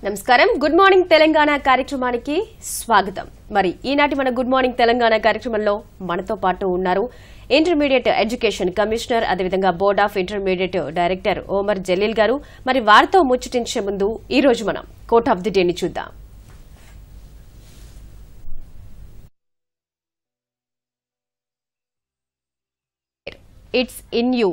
నమస్కారం good morning Telangana కార్యక్రమానికి స్వాగతం మరి ఈనాటి మన గుడ్ మార్నింగ్ తెలంగాణ కార్యక్రమంలో మనతో పాటు ఉన్నారు ఇంటర్మీడియట్ ఎడ్యుకేషన్ కమిషనర్ అదేవిధంగా board of intermediate director Omar Jaleel గారు మరి వారితో ముచ్చటించే ముందు ఈ రోజు మనం కోట్ ఆఫ్ ది డేని చూద్దాం it's in you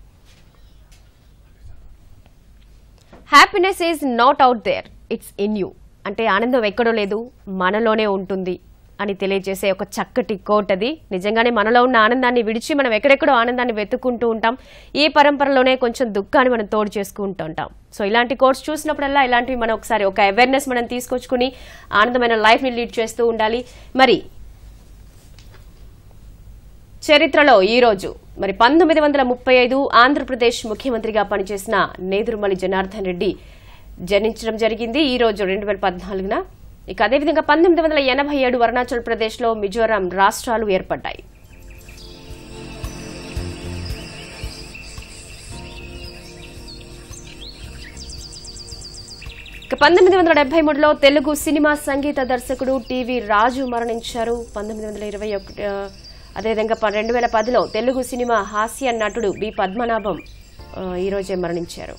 happiness is not out there it's in you అంటే ఆనందం ఎక్కడో లేదు మనలోనే ఉంటుంది అని తెలియజేసే ఒక చక్కటి కోట్ అది నిజంగానే మనలో ఉన్న ఆనందాన్ని విడిచి మనం ఎక్కడెక్కడో ఆనందాన్ని వెతుక్కుంటూ ఉంటాం ఈ పరంపరలోనే కొంచెం దుఃఖాన్ని మనం తోడు చేసుకుంటూ ఉంటాం సో ఇలాంటి కోట్స్ చూసినప్పుడల్లా ఇలాంటివి మనం ఒకసారి ఒక అవేర్నెస్ మనం తీసుకొచ్చుకుని ఆనందమైన లైఫ్ని లీడ్ చేస్తూ ఉండాలి మరి చరిత్రలో ఈ రోజు మరి పంతొమ్మిది వందల ముప్పై ఐదు ఆంధ్రప్రదేశ్ ముఖ్యమంత్రిగా పనిచేసిన నేదురుమల్లి జనార్దన్ రెడ్డి జనించడం జరిగింది ఈ రోజు రెండు వేల పద్నాలుగున ఇక అదేవిధంగా పంతొమ్మిది వందల ఎనభై ఏడు అరుణాచల్ ప్రదేశ్లో మిజోరాం రాష్ట్రాలు ఏర్పడ్డాయి ఇక పంతొమ్మిది వందల డెబ్బై మూడులో తెలుగు సినిమా సంగీత దర్శకుడు టీవీ రాజు మరణించారు పంతొమ్మిది వందల ఇరవై ఒకటి ఆ, అదేవిధంగా ప- రెండు వేల పదిలో తెలుగు సినిమా హాస్య నటుడు బి పద్మనాభం ఆ, ఈ రోజే మరణించారు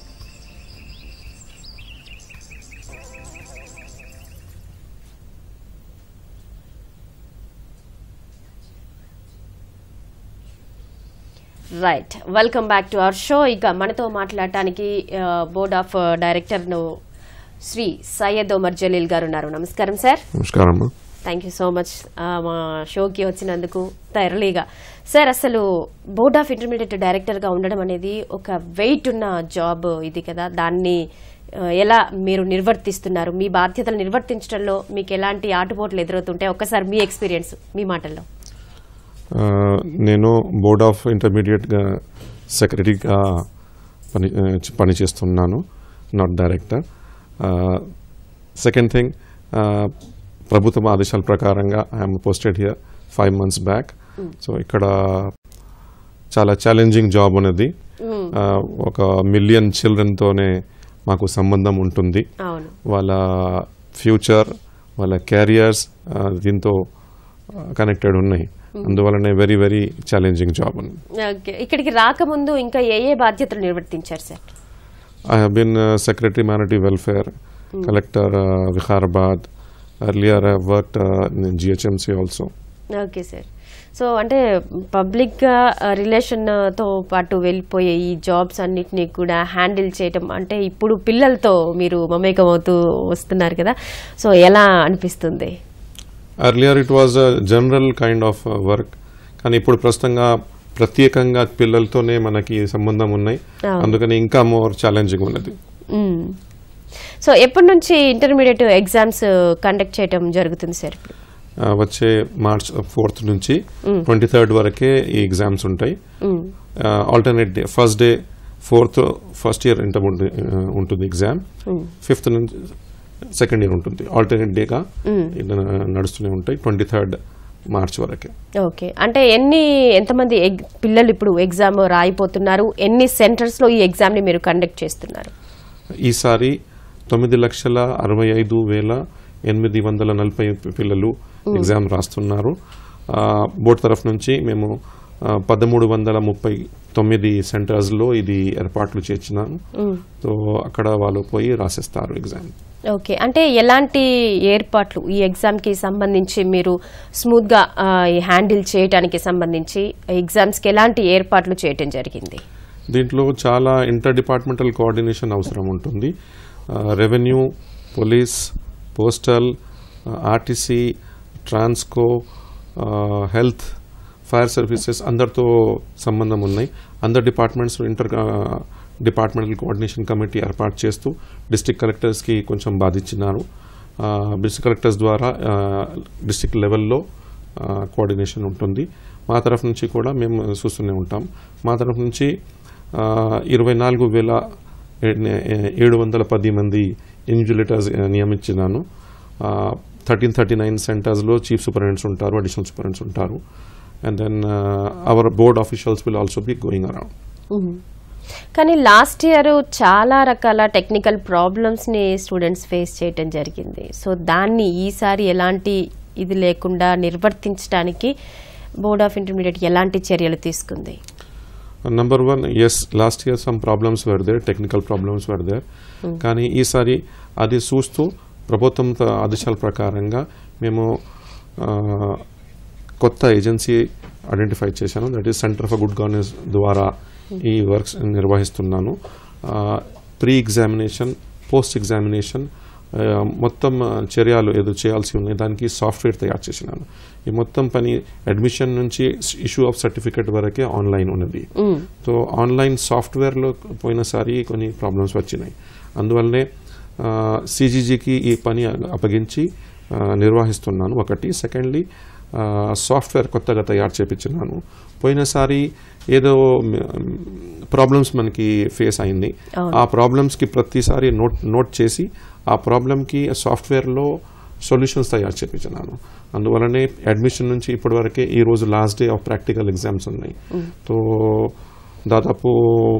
right welcome back to our show ఇక మనతో మాట్లాడటానికి బోర్డ్ ఆఫ్ డైరెక్టర్ను శ్రీ సయ్యద్ ఒమర్ జలీల్ గారు ఉన్నారు నమస్కారం సార్ నమస్కారం అమ్మా థ్యాంక్ యూ సో మచ్ మా షోకి వచ్చినందుకు ఎర్లీగా సార్ అసలు బోర్డ్ ఆఫ్ ఇంటర్మీడియట్ డైరెక్టర్గా ఉండడం అనేది ఒక వెయిట్ ఉన్న జాబ్ ఇది కదా దాన్ని ఆ, ఎలా మీరు నిర్వర్తిస్తున్నారు మీ బాధ్యతలు నిర్వర్తించడంలో మీకు ఎలాంటి ఆటుపోట్లు ఎదురవుతుంటాయి ఒక్కసారి మీ ఎక్స్పీరియన్స్ మీ మాటల్లో ఆ, నేను బోర్డ్ ఆఫ్ ఇంటర్మీడియట్గా సెక్రటరీగా పని ఆ, చ- పనిచేస్తున్నాను నాట్ డైరెక్టర్ సెకండ్ థింగ్ ప్రభుత్వం ఆదేశాల ప్రకారంగా I'm posted here five months back so ఇక్కడ చాలా ఛాలెంజింగ్ జాబ్ అనేది ఆ, ఒక మిలియన్ చిల్డ్రన్తోనే మాకు సంబంధం ఉంటుంది అవును వాళ్ళ ఫ్యూచర్ వాళ్ళ క్యారియర్స్ దీంతో కనెక్టెడ్ ఉన్నాయి అందువలనే వెరీ వెరీ ఛాలెంజింగ్ జాబ్ ఉంది ఓకే ఇక్కడికి రాకముందు ఇంకా ఏ ఏ బాధ్యతలు నిర్వర్తించారు sir I have been secretary minority welfare collector Vikarabad earlier I work in GHMC also okay sir so అంటే పబ్లిక్ రిలేషన్ తో పాటు వెళ్ళిపోయే ఈ జాబ్స్ అన్నిటినీ కూడా హ్యాండిల్ చేయటం అంటే ఇప్పుడు పిల్లలతో మీరు మమేకం అవుతూ వస్తున్నారు కదా సో ఎలా అనిపిస్తుంది earlier it was general kind of work కానీ ఇప్పుడు ప్రస్తుతంగా ప్రత్యేకంగా పిల్లలతోనే మనకి సంబంధం ఉన్నాయి అవును. అందుకని ఇంకా మోర్ ఛాలెంజింగ్ ఉన్నది మ్మ్. సో ఎప్పటి నుంచి ఇంటర్మీడియట్ ఎగ్జామ్స్ కండక్ట్ చేయటం జరుగుతుంది సార్ ఇప్పుడు ఆ, వచ్చే మార్చ్ ఫోర్త్ నుంచి ట్వంటీ థర్డ్ వరకే ఈ ఎగ్జామ్స్ ఉంటాయి hmm. Alternate day first day fourth first year inter ఉంటుంది ఆ, ఉంటుంది ఎగ్జామ్ ఫిఫ్త్ నుంచి సెకండ్ ఇయర్ ఉంటుంది ఆల్టర్నేట్ డేగా ఇది నడుస్తూనే ఉంటాయి ట్వంటీ థర్డ్ మార్చ్ వరకే ఓకే అంటే ఎన్ని ఎంతమంది ఎగ్- పిల్లలు ఇప్పుడు ఎగ్జామ్ రాయిపోతున్నారు ఎన్ని సెంటర్స్ లో ఈ ఎగ్జామ్ ని మీరు కండక్ట్ చేస్తున్నారు ఈసారి తొమ్మిది లక్షల అరవై ఐదు వేల ఎనిమిది వందల నలభై పిల్లలు ఎగ్జామ్ రాస్తున్నారు ఆ, బోర్డు తరఫు నుంచి మేము ఆ, పదమూడు వందల ముప్పై తొమ్మిది సెంటర్స్లో ఇది ఏర్పాట్లు చేర్చినాము సో అక్కడ వాళ్ళు పోయి రాసేస్తారు ఎగ్జామ్ ఓకే అంటే ఎలాంటి ఏర్పాట్లు ఈ ఎగ్జామ్ కి సంబంధించి మీరు స్మూత్ గా ఆ, ఈ హ్యాండిల్ చేయడానికి సంబంధించి ఎగ్జామ్స్ కి ఎలాంటి ఏర్పాట్లు చేయటం జరిగింది దీంట్లో చాలా ఇంటర్ డిపార్ట్మెంటల్ కోఆర్డినేషన్ అవసరం ఉంటుంది revenue police postal RTC Transco health fire services అందరితో సంబంధం ఉన్నాయి అందరు departments inter departmental coordination committee ఏర్పాటు చేస్తూ డిస్ట్రిక్ట్ కలెక్టర్స్కి కొంచెం బాధించినారు డిస్ట్రిక్ట్ కలెక్టర్స్ ద్వారా డిస్ట్రిక్ట్ లెవెల్లో కోఆర్డినేషన్ ఉంటుంది మా తరఫు నుంచి కూడా మేము చూస్తూనే ఉంటాం మా తరఫు నుంచి ఆ, ఇరవై నాలుగు వేల ఏ- ఏడు వందల పది మంది ఇన్విజిలేటర్స్ నియమించినాను థర్టీన్ థర్టీ నైన్ సెంటర్స్లో చీఫ్ సూపరింటెండెంట్స్ ఉంటారు అడిషనల్ సూపరింటెండెంట్స్ ఉంటారు and then our board officials will also be going around కానీ లాస్ట్ ఇయర్ చాలా రకాల టెక్నికల్ ప్రాబ్లమ్స్ని స్టూడెంట్స్ ఫేస్ చేయటం జరిగింది సో దాన్ని ఈసారి ఎలాంటి ఇది లేకుండా నిర్వర్తించడానికి బోర్డ్ ఆఫ్ ఇంటర్మీడియట్ ఎలాంటి చర్యలు తీసుకుంది number one yes last year some problems were there technical problems were there కానీ ఈసారి అది చూస్తూ ప్రభుత్వం త- ఆదేశాల ప్రకారంగా మేము ఆ, కొత్త ఏజెన్సీ ఐడెంటిఫై చేశాను that is center for good governance ద్వారా ఈ వర్క్స్ నిర్వహిస్తున్నాను ప్రీ ఎగ్జామినేషన్ పోస్ట్ ఎగ్జామినేషన్ ఆ, మొత్తం ఆ, చర్యలు ఏదో చేయాల్సి ఉన్నాయి దానికి సాఫ్ట్వేర్ తయారు చేసినాను ఈ మొత్తం పని అడ్మిషన్ నుంచి ఇష్యూ ఆఫ్ సర్టిఫికేట్ వరకే ఆన్లైన్ ఉన్నది సో ఆన్లైన్ సాఫ్ట్వేర్లో పోయినసారి కొన్ని ప్రాబ్లమ్స్ వచ్చినాయి అందువల్లనే సిజీజీకి ఈ పని అప్పగించి ఆ, నిర్వహిస్తున్నాను ఒకటి సెకండ్లీ సాఫ్ట్వేర్ కొత్తగా తయారు చేపించినాను పోయినసారి ఏదో ప్రాబ్లమ్స్ మనకి ఫేస్ అయింది ఆ ప్రాబ్లమ్స్కి ప్రతిసారి నోట్ నోట్ చేసి ఆ ప్రాబ్లమ్కి సాఫ్ట్వేర్లో సొల్యూషన్స్ తయారు చేపించినాను అందువలనే అడ్మిషన్ నుంచి ఇప్పటి వరకే ఈ రోజు last day of practical exams ఉన్నాయి సో దాదాపు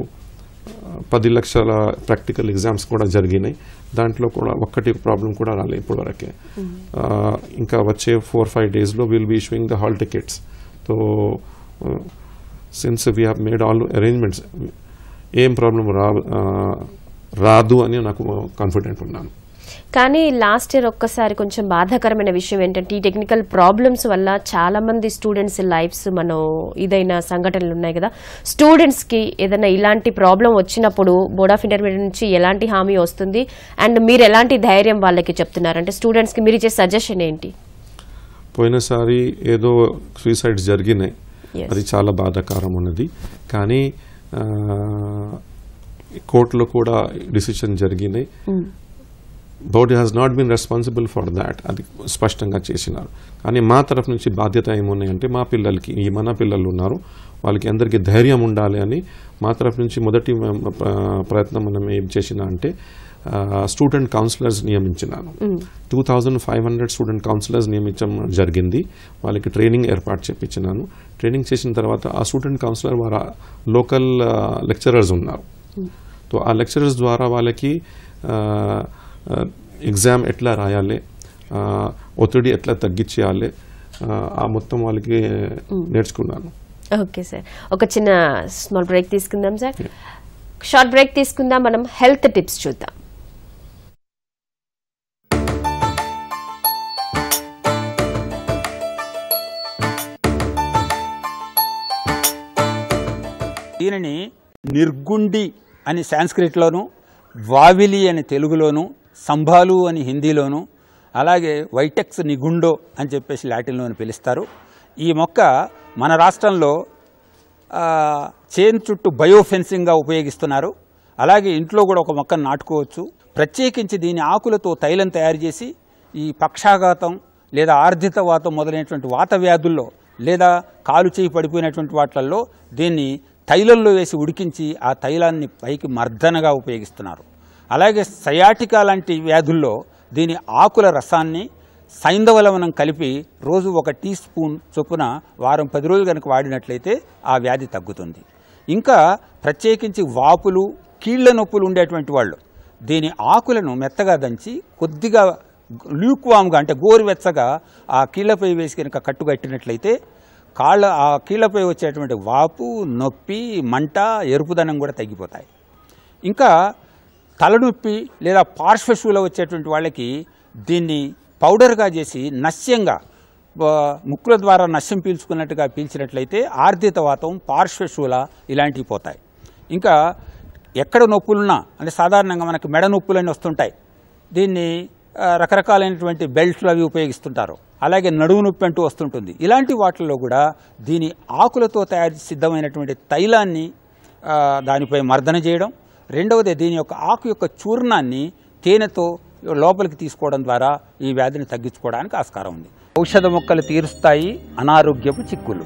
పది లక్షల ప్రాక్టికల్ ఎగ్జామ్స్ కూడా జరిగినాయి దాంట్లో కూడా ఒక్కటి ప్రాబ్లం కూడా రాలేదు ఇప్పటి వరకే ఆ, ఇంకా వచ్చే ఫోర్ ఫైవ్ డేస్లో will be issuing the hall tickets so since we have made all arrangements ఏం ప్రాబ్లం రా ఆ, రాదు అని నాకు కాన్ఫిడెంట్ ఉన్నాను కానీ లాస్ట్ ఇయర్ ఒక్కసారి కొంచెం బాధాకరమైన విషయం ఏంటంటే ఈ టెక్నికల్ ప్రాబ్లమ్స్ వల్ల చాలా మంది స్టూడెంట్స్ లైఫ్స్ మనం ఇదైన సంఘటనలు ఉన్నాయి కదా స్టూడెంట్స్ కి ఏదైనా ఇలాంటి ప్రాబ్లం వచ్చినప్పుడు బోర్డ్ ఆఫ్ ఇంటర్మీడియట్ నుంచి ఎలాంటి హామీ వస్తుంది అండ్ మీరు ఎలాంటి ధైర్యం వాళ్ళకి చెప్తున్నారు అంటే స్టూడెంట్స్ కి మీరు ఇచ్చే సజెషన్ ఏంటి పోయినసారి ఏదో సూసైడ్స్ జరిగినాయి Yes. అది చాలా బాధాకరం ఉన్నది కానీ ఆ, కోర్టులో కూడా డిసిషన్ జరిగినాయి board has not been responsible for that అది స్పష్టంగా చేసినారు కానీ మా తరఫు నుంచి బాధ్యత ఏమున్నాయంటే మా పిల్లలకి ఈ మన పిల్లలు ఉన్నారు వాళ్ళకి అందరికీ ధైర్యం ఉండాలి అని మా తరఫు నుంచి మొదటి మ- ప్ర- ప్రయత్నం మనం ఏం చేసిన అంటే స్టూడెంట్ కౌన్సిలర్స్ నియమించినాను two thousand five hundred student counsellors నియమించడం జరిగింది వాళ్ళకి ట్రైనింగ్ ఏర్పాటు చేపించినాను ట్రైనింగ్ చేసిన తర్వాత ఆ స్టూడెంట్ కౌన్సిలర్ వారు లోకల్ లెక్చరర్స్ ఉన్నారు సో ఆ లెక్చరర్స్ ద్వారా వాళ్ళకి ఎగ్జామ్ ఎట్లా రాయాలి ఆ, ఒత్తిడి ఎట్లా తగ్గించేయాలి ఆ, ఆ మొత్తం వాళ్ళకి నేర్చుకున్నాను ఓకే సార్ ఒక చిన్న స్మాల్ బ్రేక్ తీసుకుందాం సార్ షార్ట్ బ్రేక్ తీసుకుందాం మనం హెల్త్ టిప్స్ చూద్దాం దీనిని నిర్గుండి అని సాంస్క్రిట్లోను వావిలి అని తెలుగులోను సంభాలు అని హిందీలోను అలాగే వైటెక్స్ నిగుండో అని చెప్పేసి లాటిన్లోను పిలుస్తారు ఈ మొక్క మన రాష్ట్రంలో ఆ, చేను చుట్టూ బయోఫెన్సింగ్గా ఉపయోగిస్తున్నారు అలాగే ఇంట్లో కూడా ఒక మొక్కను నాటుకోవచ్చు ప్రత్యేకించి దీని ఆకులతో తైలం తయారు చేసి ఈ పక్షాఘాతం లేదా ఆర్ధితవాతం మొదలైనటువంటి వాత వ్యాధుల్లో లేదా కాలు చేయి పడిపోయినటువంటి వాటిల్లో దీన్ని తైలంలో వేసి ఉడికించి ఆ తైలాన్ని పైకి మర్దనగా ఉపయోగిస్తున్నారు అలాగే సయాటికా లాంటి వ్యాధుల్లో దీని ఆకుల రసాన్ని సైంధవ లవణం కలిపి రోజు ఒక టీ స్పూన్ చొప్పున వారం పది రోజులు కనుక వాడినట్లయితే ఆ వ్యాధి తగ్గుతుంది ఇంకా ప్రత్యేకించి వాపులు కీళ్ల నొప్పులు ఉండేటువంటి వాళ్ళు దీని ఆకులను మెత్తగా దంచి కొద్దిగా ల్యూక్వామ్గా అంటే గోరువెచ్చగా ఆ కీళ్లపై వేసి కనుక కట్టుకట్టినట్లయితే కాళ్ళ ఆ కీళ్లపై వచ్చేటువంటి వాపు నొప్పి మంట ఎరుపుదనం కూడా తగ్గిపోతాయి ఇంకా తలనొప్పి లేదా పార్శ్వశూల వచ్చేటువంటి వాళ్ళకి దీన్ని పౌడర్గా చేసి నశ్యంగా ఆ, ముక్కుల ద్వారా నశ్యం పీల్చుకున్నట్టుగా పీల్చినట్లయితే ఆర్ధితవాతం పార్శ్వశూల ఇలాంటివి పోతాయి ఇంకా ఎక్కడ నొప్పులున్నా అంటే సాధారణంగా మనకి మెడ నొప్పులన్నీ వస్తుంటాయి దీన్ని ఆ, రకరకాలైనటువంటి బెల్ట్లు అవి ఉపయోగిస్తుంటారు అలాగే నడుము నొప్పి అంటూ వస్తుంటుంది ఇలాంటి వాటిల్లో కూడా దీని ఆకులతో తయారు చేసి సిద్ధమైనటువంటి తైలాన్ని ఆ, దానిపై మర్దన చేయడం రెండవది దీని యొక్క ఆకు యొక్క చూర్ణాన్ని తేనెతో లోపలికి తీసుకోవడం ద్వారా ఈ వ్యాధిని తగ్గించుకోవడానికి ఆస్కారం ఉంది ఔషధ మొక్కలు తీరుస్తాయి అనారోగ్యపు చిక్కులు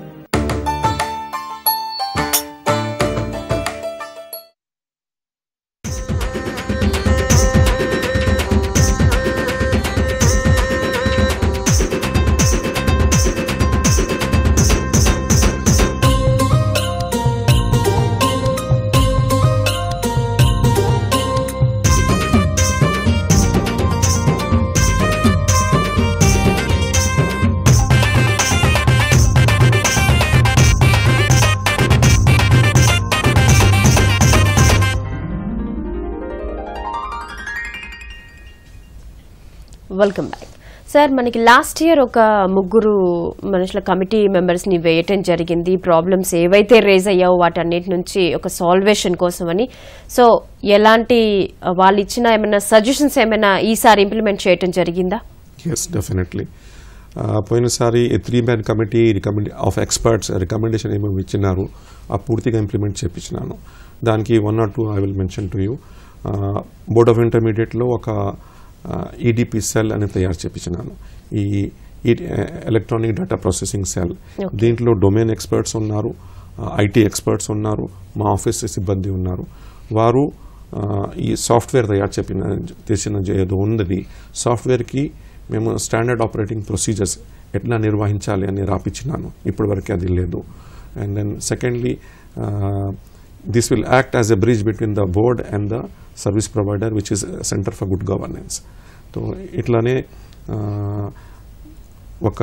వెల్కమ్ బ్యాక్ సార్ మనకి లాస్ట్ ఇయర్ ఒక ముగ్గురు మనుషుల కమిటీ మెంబర్స్ ని వేయటం జరిగింది ప్రాబ్లమ్స్ ఏవైతే రేజ్ అయ్యావో వాటన్నిటి నుంచి ఒక సాల్వేషన్ కోసమని సో ఎలాంటి ఆ, వాళ్ళు ఇచ్చిన ఏమైనా సజెషన్స్ ఏమైనా ఈసారి ఇంప్లిమెంట్ చేయటం జరిగిందా ఎస్ డెఫినెట్లీ పోయినసారి three man committee recommend of experts recommendation ఏమేమి ఇచ్చినారు ఆ పూర్తిగా ఇంప్లిమెంట్ చేపించినాను దానికి one or two I will mention to you board of ఇంటర్మీడియట్లో ఒక ఈడిపి సెల్ అని తయారు చేపించినాను ఈ ఎలక్ట్రానిక్ డేటా ప్రాసెసింగ్ సెల్ దీంట్లో డొమైన్ ఎక్స్పర్ట్స్ ఉన్నారు ఐటీ ఎక్స్పర్ట్స్ ఉన్నారు మా ఆఫీస్ సిబ్బంది ఉన్నారు వారు ఆ, ఈ సాఫ్ట్వేర్ తయారు చెప్పిన చేసిన ఏదో ఉన్నది సాఫ్ట్వేర్కి మేము స్టాండర్డ్ ఆపరేటింగ్ ప్రొసీజర్స్ ఎట్లా నిర్వహించాలి అని రాపించినాను ఇప్పటివరకు అది లేదు and then secondly this will act as a bridge between the board and the service provider which is center for good governance so ఇట్లానే ఆ, ఒక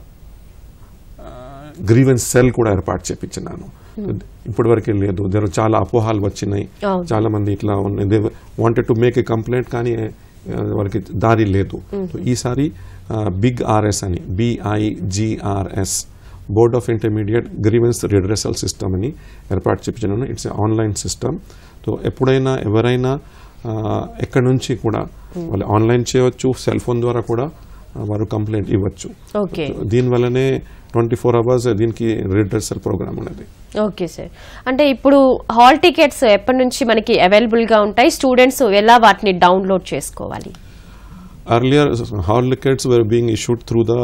గ్రీవెన్స్ సెల్ కూడా ఏర్పాటు చేపించినాను ఇప్పటివరకు లేదు దేర్ చాలా అపోహాలు వచ్చినాయి అవును. చాలా మంది ఇట్లా ఉన్నాయి wanted to make a complaint కానీ ఆ, వాళ్ళకి దారి లేదు సో ఈసారి బిగ్ ఆర్ఎస్ అని BIGRS board of intermediate grievance redressal system అని ఏర్పాటు చేపించినాను ఇట్స్ ఆన్లైన్ సిస్టమ్ సో ఎప్పుడైనా ఎవరైనా ఆ, ఎక్కడి నుంచి కూడా వాళ్ళు ఆన్లైన్ చేయవచ్చు సెల్ ఫోన్ ద్వారా కూడా ఆ, వారు కంప్లైంట్ ఇవ్వచ్చు ఓకే దీనివల్లనే ట్వంటీ ఫోర్ అవర్స్ దీనికి రిడ్రెసల్ ప్రోగ్రామ్ ఉన్నది ఓకే సార్ అంటే ఇప్పుడు హాల్ టికెట్స్ ఎప్పటి నుంచి మనకి అవైలబుల్ గా ఉంటాయి స్టూడెంట్స్ ఎలా వాటిని డౌన్లోడ్ చేసుకోవాలి earlier hall tickets were being issued through the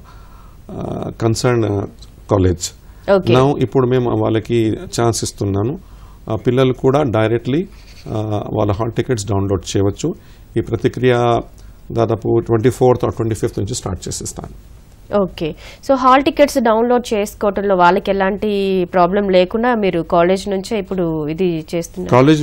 uh, concerned uh, college Okay. now ఇప్పుడు మేము వాళ్ళకి ఛాన్స్ ఇస్తున్నాను ఆ పిల్లలు కూడా డైరెక్ట్లీ వాళ్ళ హాల్ టికెట్స్ డౌన్లోడ్ చేయవచ్చు ఈ ప్రతిక్రియ దాదాపు ట్వంటీ ఫోర్త్ ట్వంటీ ఫిఫ్త్ నుంచి స్టార్ట్ చేసేస్తాను okay so hall tickets download చేసుకోవటంలో వాళ్ళకి ఎలాంటి ప్రాబ్లం లేకుండా మీరు కాలేజ్ నుంచే ఇప్పుడు ఇది చేస్తున్నారు కాలేజ్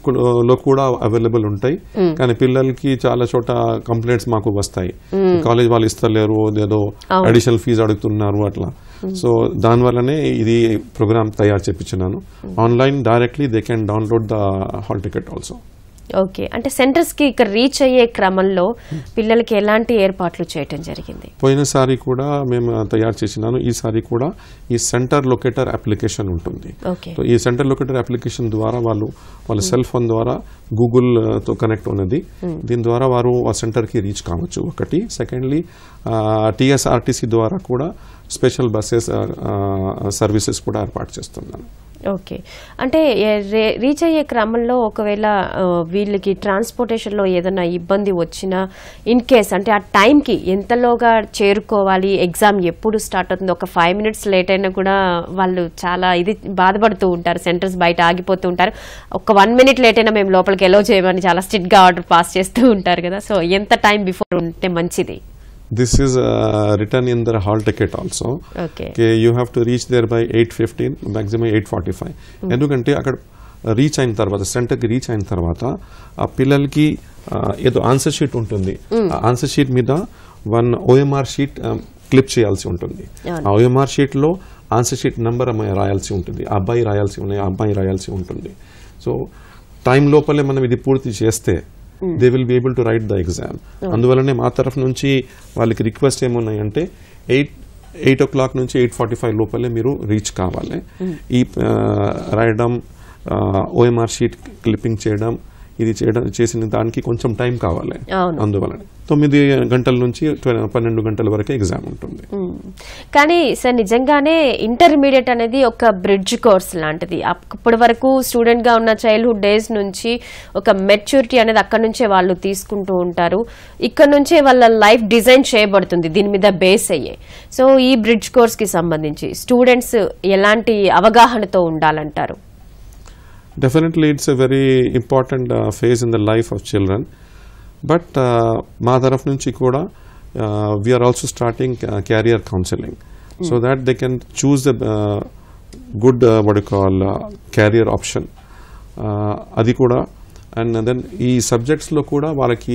లో కూడా అవైలబుల్ ఉంటాయి కానీ పిల్లలకి చాలా చోట కంప్లైంట్స్ మాకు వస్తాయి కాలేజ్ వాళ్ళు ఇస్తలేరు ఏదో అవును. అడిషనల్ ఫీజు అడుగుతున్నారు అట్లా సో దానివల్లనే ఇది ప్రోగ్రామ్ తయారు చేపించినాను online directly they can download the hall ticket also okay అంటే సెంటర్స్ కి ఇక్కడ రీచ్ అయ్యే క్రమంలో పిల్లలకి ఎలాంటి ఏర్పాట్లు చేయటం జరిగింది పోయినసారి కూడా మేము తయారు చేసినాను ఈసారి కూడా ఈ సెంటర్ లొకేటర్ అప్లికేషన్ ఉంటుంది ఓకే సో ఈ సెంటర్ లొకేటర్ అప్లికేషన్ ద్వారా వాళ్ళు వాళ్ళ సెల్ ఫోన్ ద్వారా గూగుల్ ఆ, తో కనెక్ట్ ఉన్నది దీని ద్వారా వారు ఆ సెంటర్ కి రీచ్ కావచ్చు ఒకటి సెకండ్లీ టిఎస్ఆర్టీసీ ద్వారా కూడా స్పెషల్ బస్సెస్ సర్వీసెస్ కూడా ఏర్పాటు చేస్తున్నాను ఓకే అంటే ఏ- రే- రీచ్ అయ్యే క్రమంలో ఒకవేళ ఆ, వీళ్ళకి ట్రాన్స్పోర్టేషన్లో ఏదైనా ఇబ్బంది వచ్చినా ఇన్ కేస్ అంటే ఆ టైంకి ఎంతలోగా చేరుకోవాలి ఎగ్జామ్ ఎప్పుడు స్టార్ట్ అవుతుంది ఒక ఫైవ్ మినిట్స్ లేట్ అయినా కూడా వాళ్ళు చాలా ఇది బాధపడుతూ ఉంటారు సెంటర్స్ బయట ఆగిపోతూ ఉంటారు ఒక వన్ మినిట్ లేట్ అయినా మేము లోపలికి ఎలో చేయమని చాలా స్ట్రిక్ట్గా ఆర్డర్ పాస్ చేస్తూ ఉంటారు కదా సో ఎంత టైం బిఫోర్ ఉంటే మంచిది this is written in their hall ticket also okay okay you have to reach there by eight fifteen maximum eight forty five ఎందుకంటే అక్కడ రీచ్ అయిన తర్వాత సెంటర్కి రీచ్ అయిన తర్వాత ఆ పిల్లలకి ఆ, ఏదో ఆన్సర్ షీట్ ఉంటుంది ఆ ఆన్సర్ షీట్ మీద వన్ ఓఎంఆర్ షీట్ క్లిప్ చేయాల్సి ఉంటుంది అవును. ఆ ఓఎంఆర్ షీట్ లో ఆన్సర్ షీట్ నంబర్ రాయాల్సి ఉంటుంది ఆ అబ్బాయి రాయాల్సి ఉన్నాయి ఆ అబ్బాయి రాయాల్సి ఉంటుంది సో టైం లోపలే మనం ఇది పూర్తి చేస్తే they will be able to write the exam అందువల్లనే మా తరఫు నుంచి వాళ్ళకి రిక్వెస్ట్ ఏమున్నాయంటే ఎయిట్ ఎయిట్ ఓ క్లాక్ నుంచి ఎయిట్ ఫార్టీ ఫైవ్ లోపలే మీరు రీచ్ కావాలి ఈ ఆ, రాయడం ఓఎంఆర్ షీట్ క్లిప్పింగ్ చేయడం ఇది చేయడం చేసిన దానికి కొంచెం టైం కావాలి అవును. అందువలన తొమ్మిది గంటల నుంచి ట్వె- పన్నెండు గంటల వరకు ఎగ్జామ్ ఉంటుంది మ్మ్. కానీ సార్ నిజంగానే ఇంటర్మీడియట్ అనేది ఒక బ్రిడ్జ్ కోర్స్ లాంటిది అప్పటి వరకు స్టూడెంట్ గా ఉన్న చైల్డ్హుడ్ డేస్ నుంచి ఒక మెచ్యూరిటీ అనేది అక్కడ నుంచే వాళ్ళు తీసుకుంటూ ఉంటారు ఇక్కడ నుంచే వాళ్ళ లైఫ్ డిజైన్ చేయబడుతుంది దీని మీద బేస్ అయ్యే సో ఈ బ్రిడ్జ్ కోర్స్ కి సంబంధించి స్టూడెంట్స్ ఎలాంటి అవగాహనతో ఉండాలంటారు definitely it's a very important phase in the life of children but మా తరఫు నుంచి కూడా we're also starting career counselling so that they can choose the good what call career option అది కూడా అండ్ దెన్ ఈ సబ్జెక్ట్స్లో కూడా వాళ్ళకి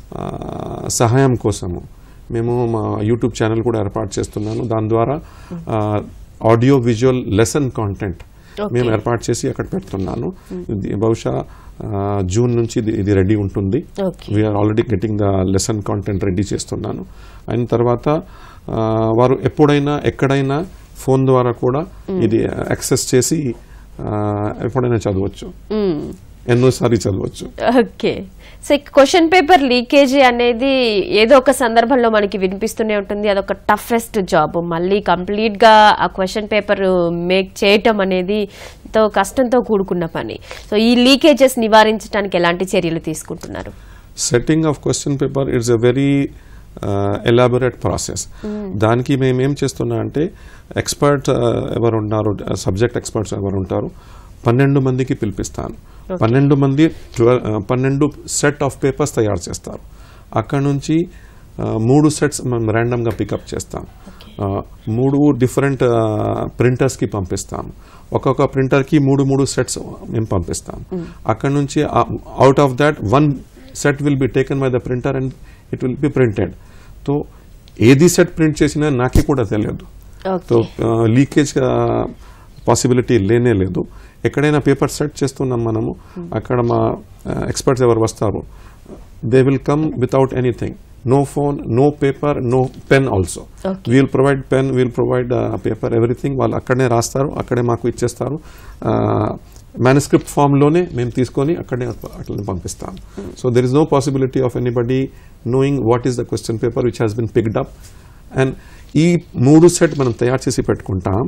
uh, సహాయం కోసము మేము మా యూట్యూబ్ ఛానల్ కూడా ఏర్పాటు చేస్తున్నాను దాని ద్వారా ఆడియో విజువల్ లెసన్ కాంటెంట్ మేము ఏర్పాటు చేసి అక్కడ పెడుతున్నాను ఇది బహుశా ఆ, జూన్ నుంచి ఇది ఇది రెడీ ఉంటుంది Okay. We're already getting the lesson content ready చేస్తున్నాను అయిన తర్వాత ఆ, వారు ఎప్పుడైనా ఎక్కడైనా ఫోన్ ద్వారా కూడా ఇది యాక్సెస్ చేసి ఆ, ఎప్పుడైనా చదవచ్చు ఎన్నోసారి చదవచ్చు okay so question paper leakage అనేది ఏదో ఒక సందర్భంలో మనకి వినిపిస్తూనే ఉంటుంది అదొక టఫెస్ట్ జాబ్ మళ్ళీ కంప్లీట్ గా ఆ క్వశ్చన్ పేపర్ మేక్ చేయటం అనేది ఎంతో కష్టంతో కూడుకున్న పని సో ఈ లీకేజెస్ నివారించడానికి ఎలాంటి చర్యలు తీసుకుంటున్నారు setting of question paper it's a very elaborate process దానికి మేము ఏం చేస్తున్నా అంటే ఎక్స్పర్ట్ ఎవరు ఉన్నారు సబ్జెక్ట్ ఎక్స్పర్ట్స్ ఎవరు ఉంటారు పన్నెండు మందికి పిలిపిస్తాను పన్నెండు మంది ట్వెల్వ్ పన్నెండు సెట్ ఆఫ్ పేపర్స్ తయారు చేస్తారు అక్కడ నుంచి ఆ, మూడు సెట్స్ మేము ర్యాండమ్గా పికప్ చేస్తాం ఆ, మూడు డిఫరెంట్ ప్రింటర్స్కి పంపిస్తాం ఒక్కొక్క ప్రింటర్కి మూడు మూడు సెట్స్ మేము పంపిస్తాం అక్కడ నుంచి out of that one set will be taken by the printer and it will be printed so ఏది సెట్ ప్రింట్ చేసినా నాకే కూడా తెలియదు సో ఓకే లీకేజ్ పాసిబిలిటీ లేనే లేదు ఎక్కడైనా పేపర్ సెట్ చేస్తున్నాం మనము అక్కడ మా ఎక్స్పర్ట్స్ ఎవరు వస్తారు they will come without anything no phone no paper no pen also Okay. We'll provide pen we'll provide paper everything వాళ్ళు అక్కడనే రాస్తారు అక్కడే మాకు ఇచ్చేస్తారు మేనుస్క్రిప్ట్ ఫామ్లోనే మేము తీసుకొని అక్కడే అట్లనే పంపిస్తాం so there is no possibility of anybody knowing what is the question paper which has been picked up and ఈ మూడు సెట్ మనం తయారు చేసి పెట్టుకుంటాం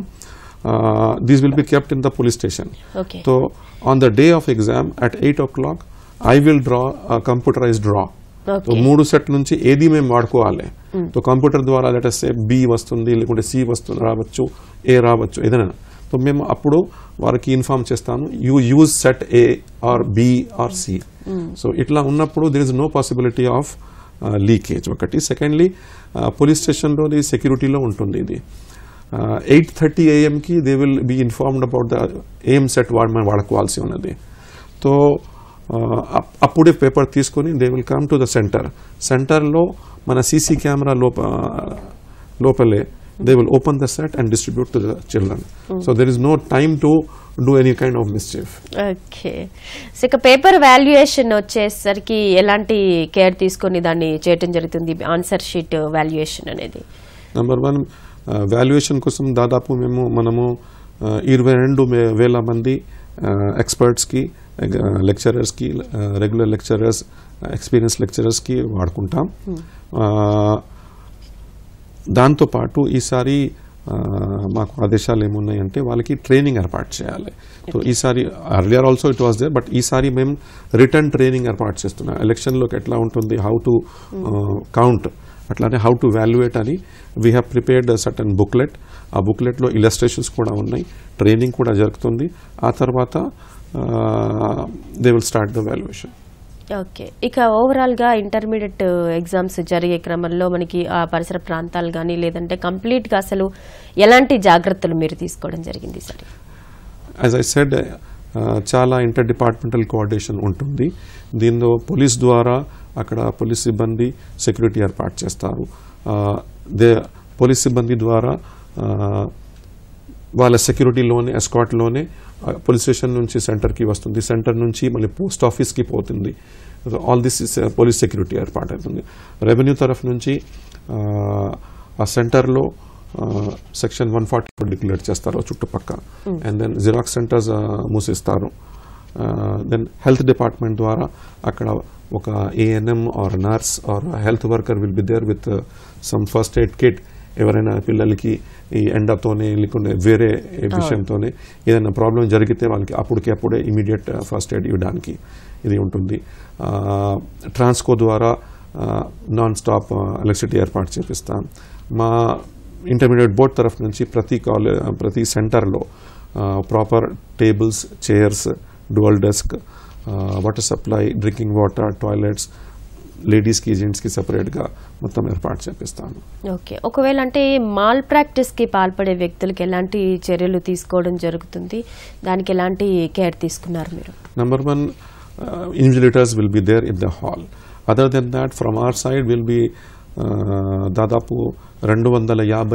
these will be kept in the police station Okay. So on the day of exam at eight o'clock I will draw computerize draw Okay. మూడు సెట్ నుంచి ఏది మేము వాడుకోవాలి సో కంప్యూటర్ ద్వారా లెటెస్ బి వస్తుంది లేకుంటే సి వస్తుంది రావచ్చు ఏ రావచ్చు ఏదైనా సో మేము అప్పుడు వారికి ఇన్ఫార్మ్ చేస్తాను you use set A or B or C so ఇట్లా ఉన్నప్పుడు there is no possibility of leakage ఒకటి సెకండ్లీ పోలీస్ స్టేషన్లో సెక్యూరిటీలో ఉంటుంది ఇది ఎయిట్ థర్టీ ఏఎంకి they will be informed about the AM set వాడు మనం వాడుకోవాల్సి ఉన్నది సో అప్- అప్పుడే పేపర్ తీసుకొని they will come to the center సెంటర్లో మన సీసీ కెమెరా లోప లోపలే they will open the set and distribute to the children so there is no time to do any kind of mischief okay so ఇక paper valuation వచ్చేసరికి ఎలాంటి care తీసుకొని దాన్ని చేయటం జరుగుతుంది ఆన్సర్ షీట్ వాల్యుయేషన్ అనేది నెంబర్ వన్ వాల్యుయేషన్ కోసం దాదాపు మేము మనము ఆ, ఇరవై రెండు వే- వేల మంది ఎక్స్పర్ట్స్కి లెక్చరర్స్కి రెగ్యులర్ లెక్చరర్స్ ఎక్స్పీరియన్స్ లెక్చరర్స్కి వాడుకుంటాం ఆ, దాంతోపాటు ఈసారి ఆ, మాకు ఆదేశాలు ఏమున్నాయంటే వాళ్ళకి ట్రైనింగ్ ఏర్పాటు చేయాలి సో ఈసారి earlier also it was there but ఈసారి మేము రిటర్న్ ట్రైనింగ్ ఏర్పాటు చేస్తున్నాం ఎలక్షన్లోకి ఎట్లా ఉంటుంది హౌ టు కౌంట్ అట్లానే హౌ టు వాల్యుయేట్ అని we have prepared certain booklet ఆ బుక్లెట్లో ఇలస్ట్రేషన్స్ కూడా ఉన్నాయి ట్రైనింగ్ కూడా జరుగుతుంది ఆ తర్వాత they will start the valuation okay ఇక ఓవరాల్ గా ఇంటర్మీడియట్ ఎగ్జామ్స్ జరిగే క్రమంలో మనకి ఆ పరిసర ప్రాంతాలు కానీ లేదంటే కంప్లీట్ గా అసలు ఎలాంటి జాగ్రత్తలు మీరు తీసుకోవడం జరిగింది సార్ యాజ్ ఐ సెడ్ చాలా ఇంటర్ డిపార్ట్మెంటల్ కోఆర్డినేషన్ ఉంటుంది దీనిలో పోలీస్ ద్వారా అక్కడ పోలీస్ సిబ్బంది సెక్యూరిటీ ఏర్పాటు చేస్తారు దే పోలీస్ సిబ్బంది ద్వారా ఆ, వాళ్ళ సెక్యూరిటీలోనే ఎస్కాట్లోనే పోలీస్ స్టేషన్ నుంచి సెంటర్కి వస్తుంది సెంటర్ నుంచి మళ్ళీ పోస్ట్ ఆఫీస్కి పోతుంది all this is police security ఏర్పాటు అవుతుంది రెవెన్యూ తరఫు నుంచి ఆ, ఆ సెంటర్లో సెక్షన్ వన్ ఫార్టీ డిక్లేర్ చేస్తారు చుట్టుపక్క అండ్ దెన్ జిరాక్స్ సెంటర్స్ మూసిస్తారు దెన్ హెల్త్ డిపార్ట్మెంట్ ద్వారా అక్కడ ఒక ANM or nurse or health worker will be there with some first aid kit ఎవరైనా పిల్లలకి ఈ ఎండతోనే లేకుంటే వేరే విషయంతోనే ఏదైనా ప్రాబ్లం జరిగితే వాళ్ళకి అప్పటికి అప్పుడే ఇమీడియట్ ఫస్ట్ ఎయిడ్ ఇవ్వడానికి ఇది ఉంటుంది ట్రాన్స్కో ద్వారా నాన్ స్టాప్ ఎలక్ట్రిసిటీ ఏర్పాటు చేపిస్తాం మా ఇంటర్మీడియట్ బోర్డ్ తరఫు నుంచి ప్రతి కాలే ప్రతి సెంటర్లో proper tables chairs dual desk water supply drinking water toilets లేడీస్కి జెంట్స్కి సపరేట్గా మొత్తం ఏర్పాటు చేపిస్తాను ఓకే ఒకవేళ అంటే మాల్ ప్రాక్టీస్ కి పాల్పడే వ్యక్తులకు ఎలాంటి చర్యలు తీసుకోవడం జరుగుతుంది దానికి ఎలాంటి కేర్ తీసుకున్నారు మీరు Number one, uh, invigilators will be there in the hall. Other than that, from our side will be uh, దాదాపు రెండు వందల యాభై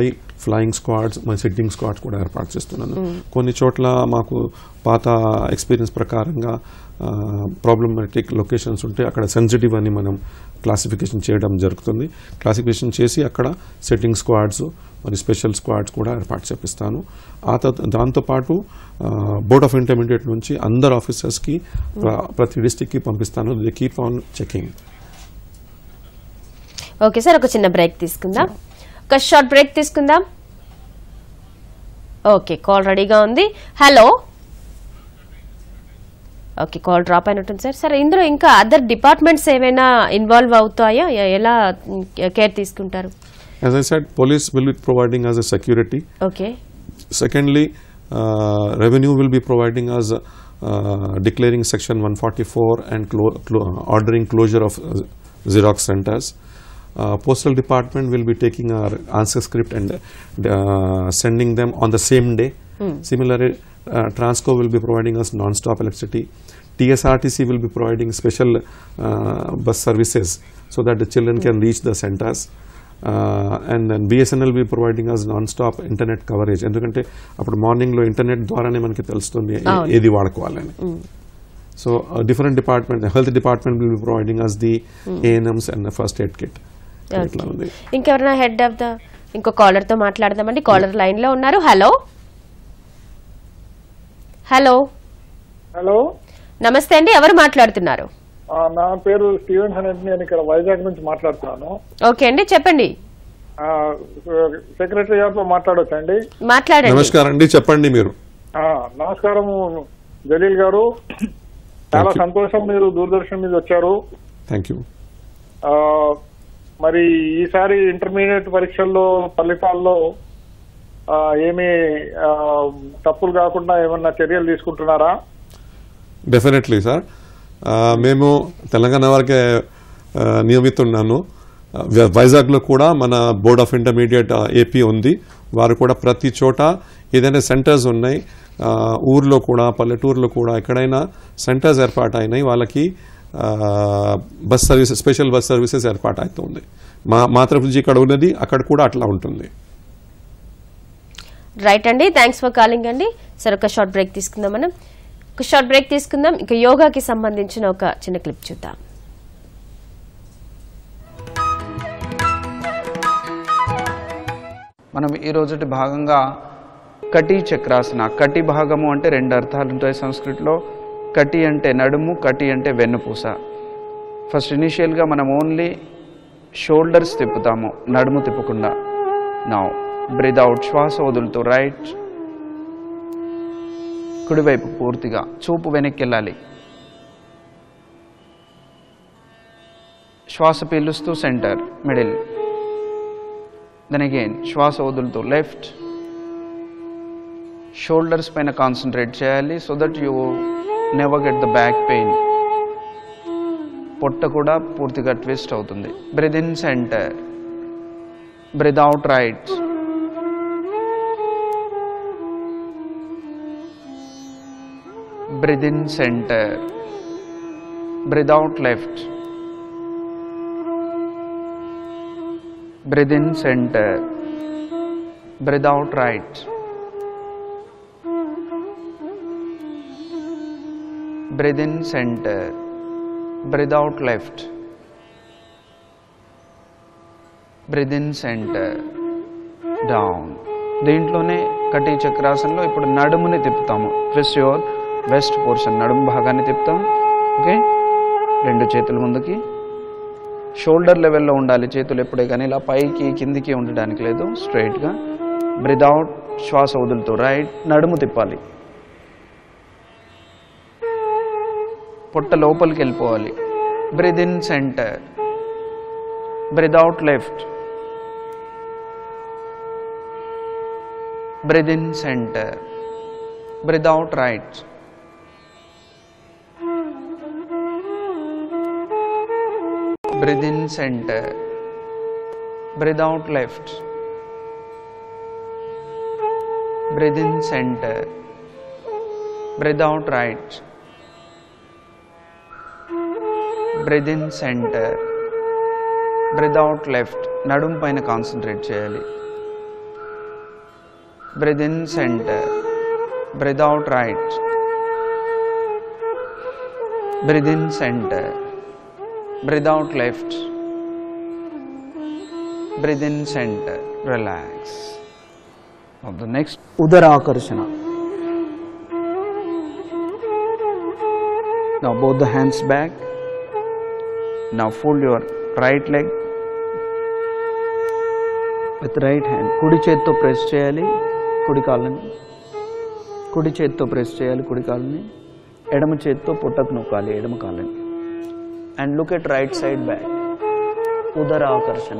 ఫ్లయింగ్ స్క్వాడ్స్ మన సిట్టింగ్ స్క్వాడ్స్ కూడా ఏర్పాటు చేస్తున్నాను కొన్ని చోట్ల మాకు పాత ఎక్స్పీరియన్స్ ప్రకారంగా ప్రాబ్లమాటిక్ లొకేషన్స్ ఉంటే అక్కడ సెన్సిటివ్ అని మనం క్లాసిఫికేషన్ చేయడం జరుగుతుంది క్లాసిఫికేషన్ చేసి అక్కడ సెట్టింగ్ స్క్వాడ్స్ మరి స్పెషల్ స్క్వాడ్స్ కూడా ఏర్పాటు చేపిస్తాను ఆ తర్వాత దాంతోపాటు బోర్డ్ ఆఫ్ ఇంటర్మీడియట్ నుంచి అందరు ఆఫీసర్స్కి ప్ర- ప్రతి డిస్టిక్కి పంపిస్తాను they keep on checking okay sir ఒక చిన్న బ్రేక్ తీసుకుందాం ఒక షార్ట్ బ్రేక్ తీసుకుందాం ఓకే కాల్ రెడీగా ఉంది హలో ఓకే కాల్ డ్రాప్ అయినట్టుంది సార్ సార్ ఇందులో ఇంకా అదర్ డిపార్ట్మెంట్స్ ఏమైనా ఇన్వాల్వ్ అవుతాయా ఎ- ఎలా కేర్ తీసుకుంటారు As I said, police will be providing us a security. Okay Secondly, uh, revenue will be providing us uh, declaring section 144 and clo- clo- ordering closure of uh, Xerox centers. Uh, postal department will be taking our answer script and uh, sending them on the same day. Similarly, uh, Transco will be providing us non-stop electricity. TSRTC will be providing special uh, bus services so that the children can reach the centers. And then BSNL be providing us non stop internet coverage ఎందుకంటే అప్పుడు morning లో internet ద్వారానే మనకి తెలుస్తుంది ఏ- అవును. ఏది వాడుకోవాలని so different department health department will be providing us the ANMs and first aid kit ఇట్లా ఉంది ఇంకెవరైనా హెడ్ ఆఫ్ ద ఇంకో కాలర్ తో మాట్లాడదామండి కాలర్ లైన్ లో ఉన్నారు హలో హలో హలో నమస్తే అండి ఎవరు మాట్లాడుతున్నారు ఆ, నా పేరు స్టీవెన్ హనెట్ నేను ఇక్కడ వైజాగ్ నుంచి మాట్లాడుతున్నాను ఓకే అండి చెప్పండి ఆ, సెక్రటరీ గారితో మాట్లాడొచ్చండి మాట్లాడండి నమస్కారం అండి చెప్పండి మీరు ఆ, నమస్కారము జలీల్ గారు చాలా Thank you. సంతోషం మీరు దూరదర్శన్ మీద వచ్చారు థ్యాంక్ యూ ఆ, మరి ఈసారి ఇంటర్మీడియట్ పరీక్షల్లో ఫలితాల్లో ఆ, ఏమీ ఆ, తప్పులు కాకుండా ఏమన్నా చర్యలు తీసుకుంటున్నారా డెఫినెట్లీ సార్ ఆ, మేము తెలంగాణ వరకే ఆ, నియమితున్నాను ఆ, వై- వైజాగ్లో కూడా మన బోర్డ్ ఆఫ్ ఇంటర్మీడియట్ ఏపీ ఉంది వారు కూడా ప్రతి చోట ఏదైనా సెంటర్స్ ఉన్నాయి ఆ, ఊర్లో కూడా పల్లెటూరులో కూడా ఎక్కడైనా సెంటర్స్ ఏర్పాటు అయినాయి వాళ్ళకి ఆ, bus services special bus services ఏర్పాటు అవుతుంది మా మా తరఫు నుంచి ఇక్కడ ఉన్నది అక్కడ కూడా అట్లా ఉంటుంది రైట్ అండి థ్యాంక్స్ ఫర్ కాలింగ్ అండి సరే ఒక షార్ట్ బ్రేక్ తీసుకుందాం మనం ఒక షార్ట్ బ్రేక్ తీసుకుందాం ఇక యోగాకి సంబంధించిన ఒక చిన్న క్లిప్ చూద్దాం మనం ఈ రోజుటి భాగంగా కటి చక్రాసన కటి భాగము అంటే రెండు అర్థాలు ఉంటాయి సంస్కృతిలో కటి అంటే నడుము కటి అంటే వెన్నుపూస ఫస్ట్ ఇనిషియల్గా మనం ఓన్లీ షోల్డర్స్ తిప్పుతాము నడుము తిప్పకుండా నా బ్రీద్ అవుట్ శ్వాస వదులుతూ రైట్ కుడివైపు పూర్తిగా చూపు వెనక్కి వెళ్ళాలి శ్వాస పీలుస్తూ సెంటర్ మిడిల్ దెన్ అగైన్ శ్వాస వదులుతూ లెఫ్ట్ షోల్డర్స్ పైన కాన్సన్ట్రేట్ చేయాలి so that you never get the back pain పొట్ట కూడా పూర్తిగా ట్విస్ట్ అవుతుంది breathe in center breathe out right breathe in center breathe out left Breathe in center. Breathe out right. Breathe in center. Breathe out left. Breathe in center. Down. దీంట్లోనే కటి చక్రాసనంలో ఇప్పుడు నడుముని తిప్పుతాము ట్విస్ట్ యువర్ వెస్ట్ పోర్షన్ నడుము భాగాన్ని తిప్పుతాం okay రెండు చేతులు ముందుకి షోల్డర్ లెవెల్లో ఉండాలి చేతులు ఎప్పుడే కానీ ఇలా పైకి కిందికి ఉండడానికి లేదు స్ట్రైట్గా బ్రిద్ అవుట్ శ్వాస వదులుతూ రైట్ నడుము తిప్పాలి పొట్ట లోపలికి వెళ్ళిపోవాలి breathe in center breathe out left breathe in center breathe out right Breathe in center. Breathe out left. Breathe in center. Breathe out right. Breathe in center. Breathe out left. నడుము పైన concentrate చేయాలి breathe in center breathe out right breathe in center breathe out left breathe in center relax now the next udara akarshana now both the hands back now fold your right leg with right hand కుడి చేత్తో press చేయాలి కుడి కాళ్ళని కుడి చేత్తో press చేయాలి కుడి కాళ్ళని ఎడమ చేత్తో పుట్టకు నొక్కాలి ఎడమ కాళ్ళని and look at right side back ఉదర ఆకర్షణ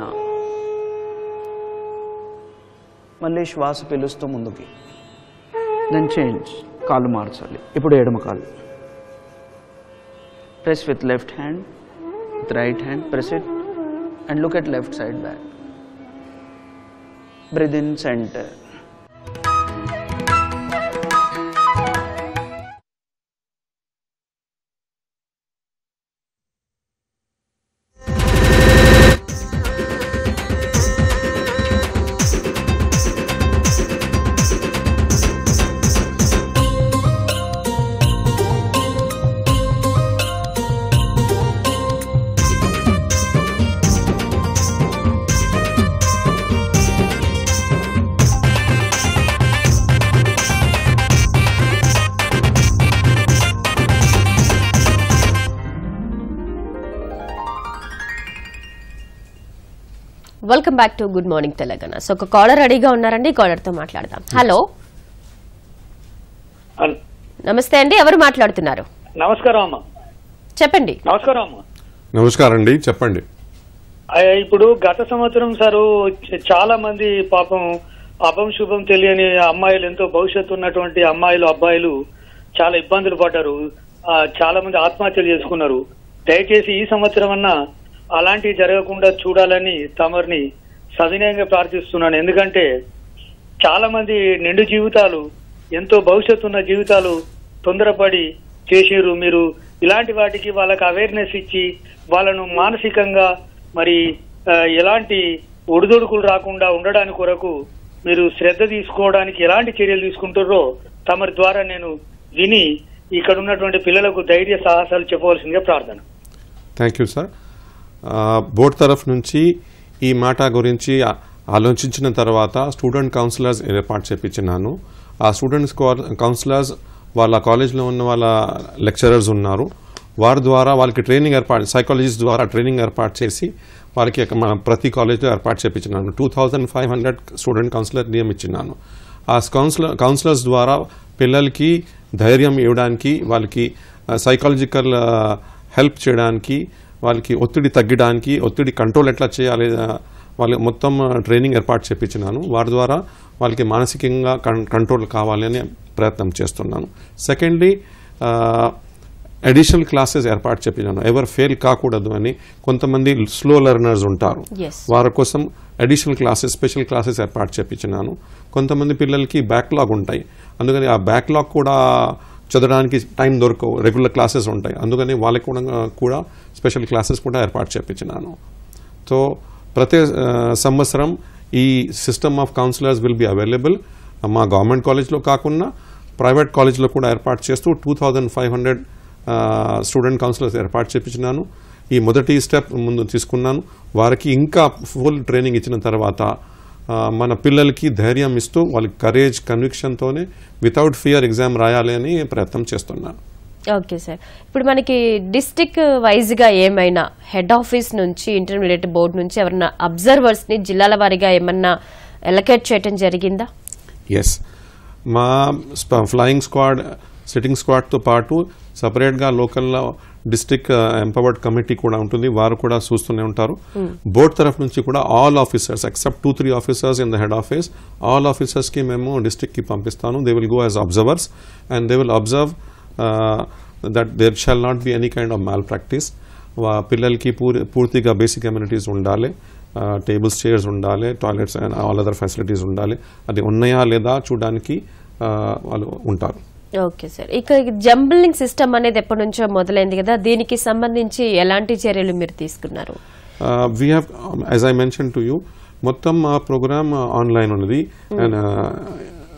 మళ్ళీ శ్వాస పీలుస్తూ ముందుకి దెన్ చేంజ్ కాళ్ళు మార్చాలి ఇప్పుడు ఎడమ కాలు press with left hand with right hand press it and look at left side back breathe in center welcome back to good morning Telangana so ఒక కాలర్ రెడీగా ఉన్నారండి కాలర్ తో మాట్లాడదాం హలో అన్- నమస్తే అండి ఎవరు మాట్లాడుతున్నారు నమస్కారం అమ్మ చెప్పండి నమస్కారం అమ్మ నమస్కారం అండి చెప్పండి ఆ, ఇప్పుడు గత సంవత్సరం సారు చ- చాలా మంది పాపం అపం శుభం తెలియని అమ్మాయిలు ఎంతో భవిష్యత్తు ఉన్నటువంటి అమ్మాయిలు అబ్బాయిలు చాలా ఇబ్బందులు పడ్డారు ఆ, చాలా మంది ఆత్మహత్యలు చేసుకున్నారు దయచేసి ఈ సంవత్సరం అన్నా అలాంటివి జరగకుండా చూడాలని తమరిని సవినయంగా ప్రార్థిస్తున్నాను ఎందుకంటే చాలా మంది నిండు జీవితాలు ఎంతో భవిష్యత్తు ఉన్న జీవితాలు తొందరపడి చేసిర్రు మీరు ఇలాంటి వాటికి వాళ్ళకి అవేర్నెస్ ఇచ్చి వాళ్ళను మానసికంగా మరి ఆ, ఎలాంటి ఒడిదొడుకులు రాకుండా ఉండడానికి కొరకు మీరు శ్రద్ధ తీసుకోవడానికి ఎలాంటి చర్యలు తీసుకుంటారో తమరి ద్వారా నేను విని ఇక్కడ ఉన్నటువంటి పిల్లలకు ధైర్య సాహసాలు చెప్పవలసిందిగా ప్రార్థన థ్యాంక్ యూ సార్ బోర్డ్ తరఫు నుంచి ఈ మాట గురించి ఆ- ఆలోచించిన తర్వాత స్టూడెంట్ కౌన్సిలర్స్ ఏర్పాటు చేపించినాను ఆ స్టూడెంట్స్ కౌన్సిలర్స్ వాళ్ళ కాలేజ్లో ఉన్న వాళ్ళ లెక్చరర్స్ ఉన్నారు వారి ద్వారా వాళ్ళకి ట్రైనింగ్ ఏర్పాటు సైకాలజిస్ట్ ద్వారా ట్రైనింగ్ ఏర్పాటు చేసి వారికి ఒక మన ప్రతి కాలేజ్లో ఏర్పాటు చేపించినాను two thousand five hundred student counsellor నియమించినాను ఆ కౌన్సిలర్ కౌన్సిలర్స్ ద్వారా పిల్లలకి ధైర్యం ఇవ్వడానికి వాళ్ళకి సైకాలజికల్ హెల్ప్ చేయడానికి వాళ్ళకి ఒత్తిడి తగ్గడానికి ఒత్తిడి కంట్రోల్ ఎట్లా చేయాలి ఆ, వాళ్ళకి మొత్తం ట్రైనింగ్ ఏర్పాటు చేపించినాను వారి ద్వారా వాళ్ళకి మానసికంగా కం- కంట్రోల్ కావాలి అని ప్రయత్నం చేస్తున్నాను సెకండ్లీ అడిషనల్ క్లాసెస్ ఏర్పాటు చేపించాను ఎవరు ఫెయిల్ కాకూడదు అని కొంతమంది స్లో లెర్నర్స్ ఉంటారు Yes. వారి కోసం అడిషనల్ క్లాసెస్ స్పెషల్ క్లాసెస్ ఏర్పాటు చేపించినాను కొంతమంది పిల్లలకి బ్యాక్లాగ్ ఉంటాయి అందుకని ఆ బ్యాక్లాగ్ కూడా చదవడానికి టైం దొరకవు రెగ్యులర్ క్లాసెస్ ఉంటాయి అందుకని వాళ్ళకి కూడా కూడా స్పెషల్ క్లాసెస్ కూడా ఏర్పాటు చేపించినాను సో ప్రతి ఆ, సంవత్సరం ఈ system of counsellors will be available మా గవర్నమెంట్ కాలేజ్లో కాకుండా ప్రైవేట్ కాలేజ్లో కూడా ఏర్పాటు చేస్తూ two thousand five hundred student counsellors ఏర్పాటు చేపించినాను ఈ మొదటి స్టెప్ ముందు తీసుకున్నాను వారికి ఇంకా ఫుల్ ట్రైనింగ్ ఇచ్చిన తర్వాత ఆ, మన పిల్లలకి ధైర్యం ఇస్తూ వాళ్ళకి కరేజ్ కన్విక్షన్తోనే వితౌట్ ఫియర్ ఎగ్జామ్ రాయాలి అని ప్రయత్నం చేస్తున్నాను ఓకే సార్ ఇప్పుడు మనకి డిస్టిక్ వైజ్ గా ఏమైనా హెడ్ ఆఫీస్ నుంచి ఇంటర్మీడియట్ బోర్డు నుంచి ఎవరైనా అబ్జర్వర్స్ ని జిల్లాల వారీగా ఏమన్నా ఎలకేట్ చేయటం జరిగిందా ఎస్ మా స్ప- ఫ్లయింగ్ స్క్వాడ్ సిట్టింగ్ స్క్వాడ్తో పాటు సపరేట్గా లోకల్లో డిస్టిక్ ఎంపవర్డ్ కమిటీ కూడా ఉంటుంది వారు కూడా చూస్తూనే ఉంటారు బోర్డ్ తరఫు నుంచి కూడా all officers except two three officers in the head office all ఆఫీసర్స్కి మేము డిస్టిక్కి పంపిస్తాను they will go as observers and they will observe that there shall not be any kind of malpractice పిల్లలకి పూర్ పూర్తిగా బేసిక్ అమ్యూనిటీస్ ఉండాలి tables chairs ఉండాలి toilets and all other facilities ఉండాలి అది ఉన్నాయా లేదా చూడడానికి ఆ, వాళ్ళు ఉంటారు ఓకే సార్ ఇక జంబ్లింగ్ సిస్టమ్ అనేది ఎప్పటి నుంచో మొదలైంది కదా దీనికి సంబంధించి ఎలాంటి చర్యలు మీరు తీసుకున్నారు we have as I mention to you మొత్తం మా ప్రోగ్రామ్ ఆన్లైన్ ఉన్నది అండ్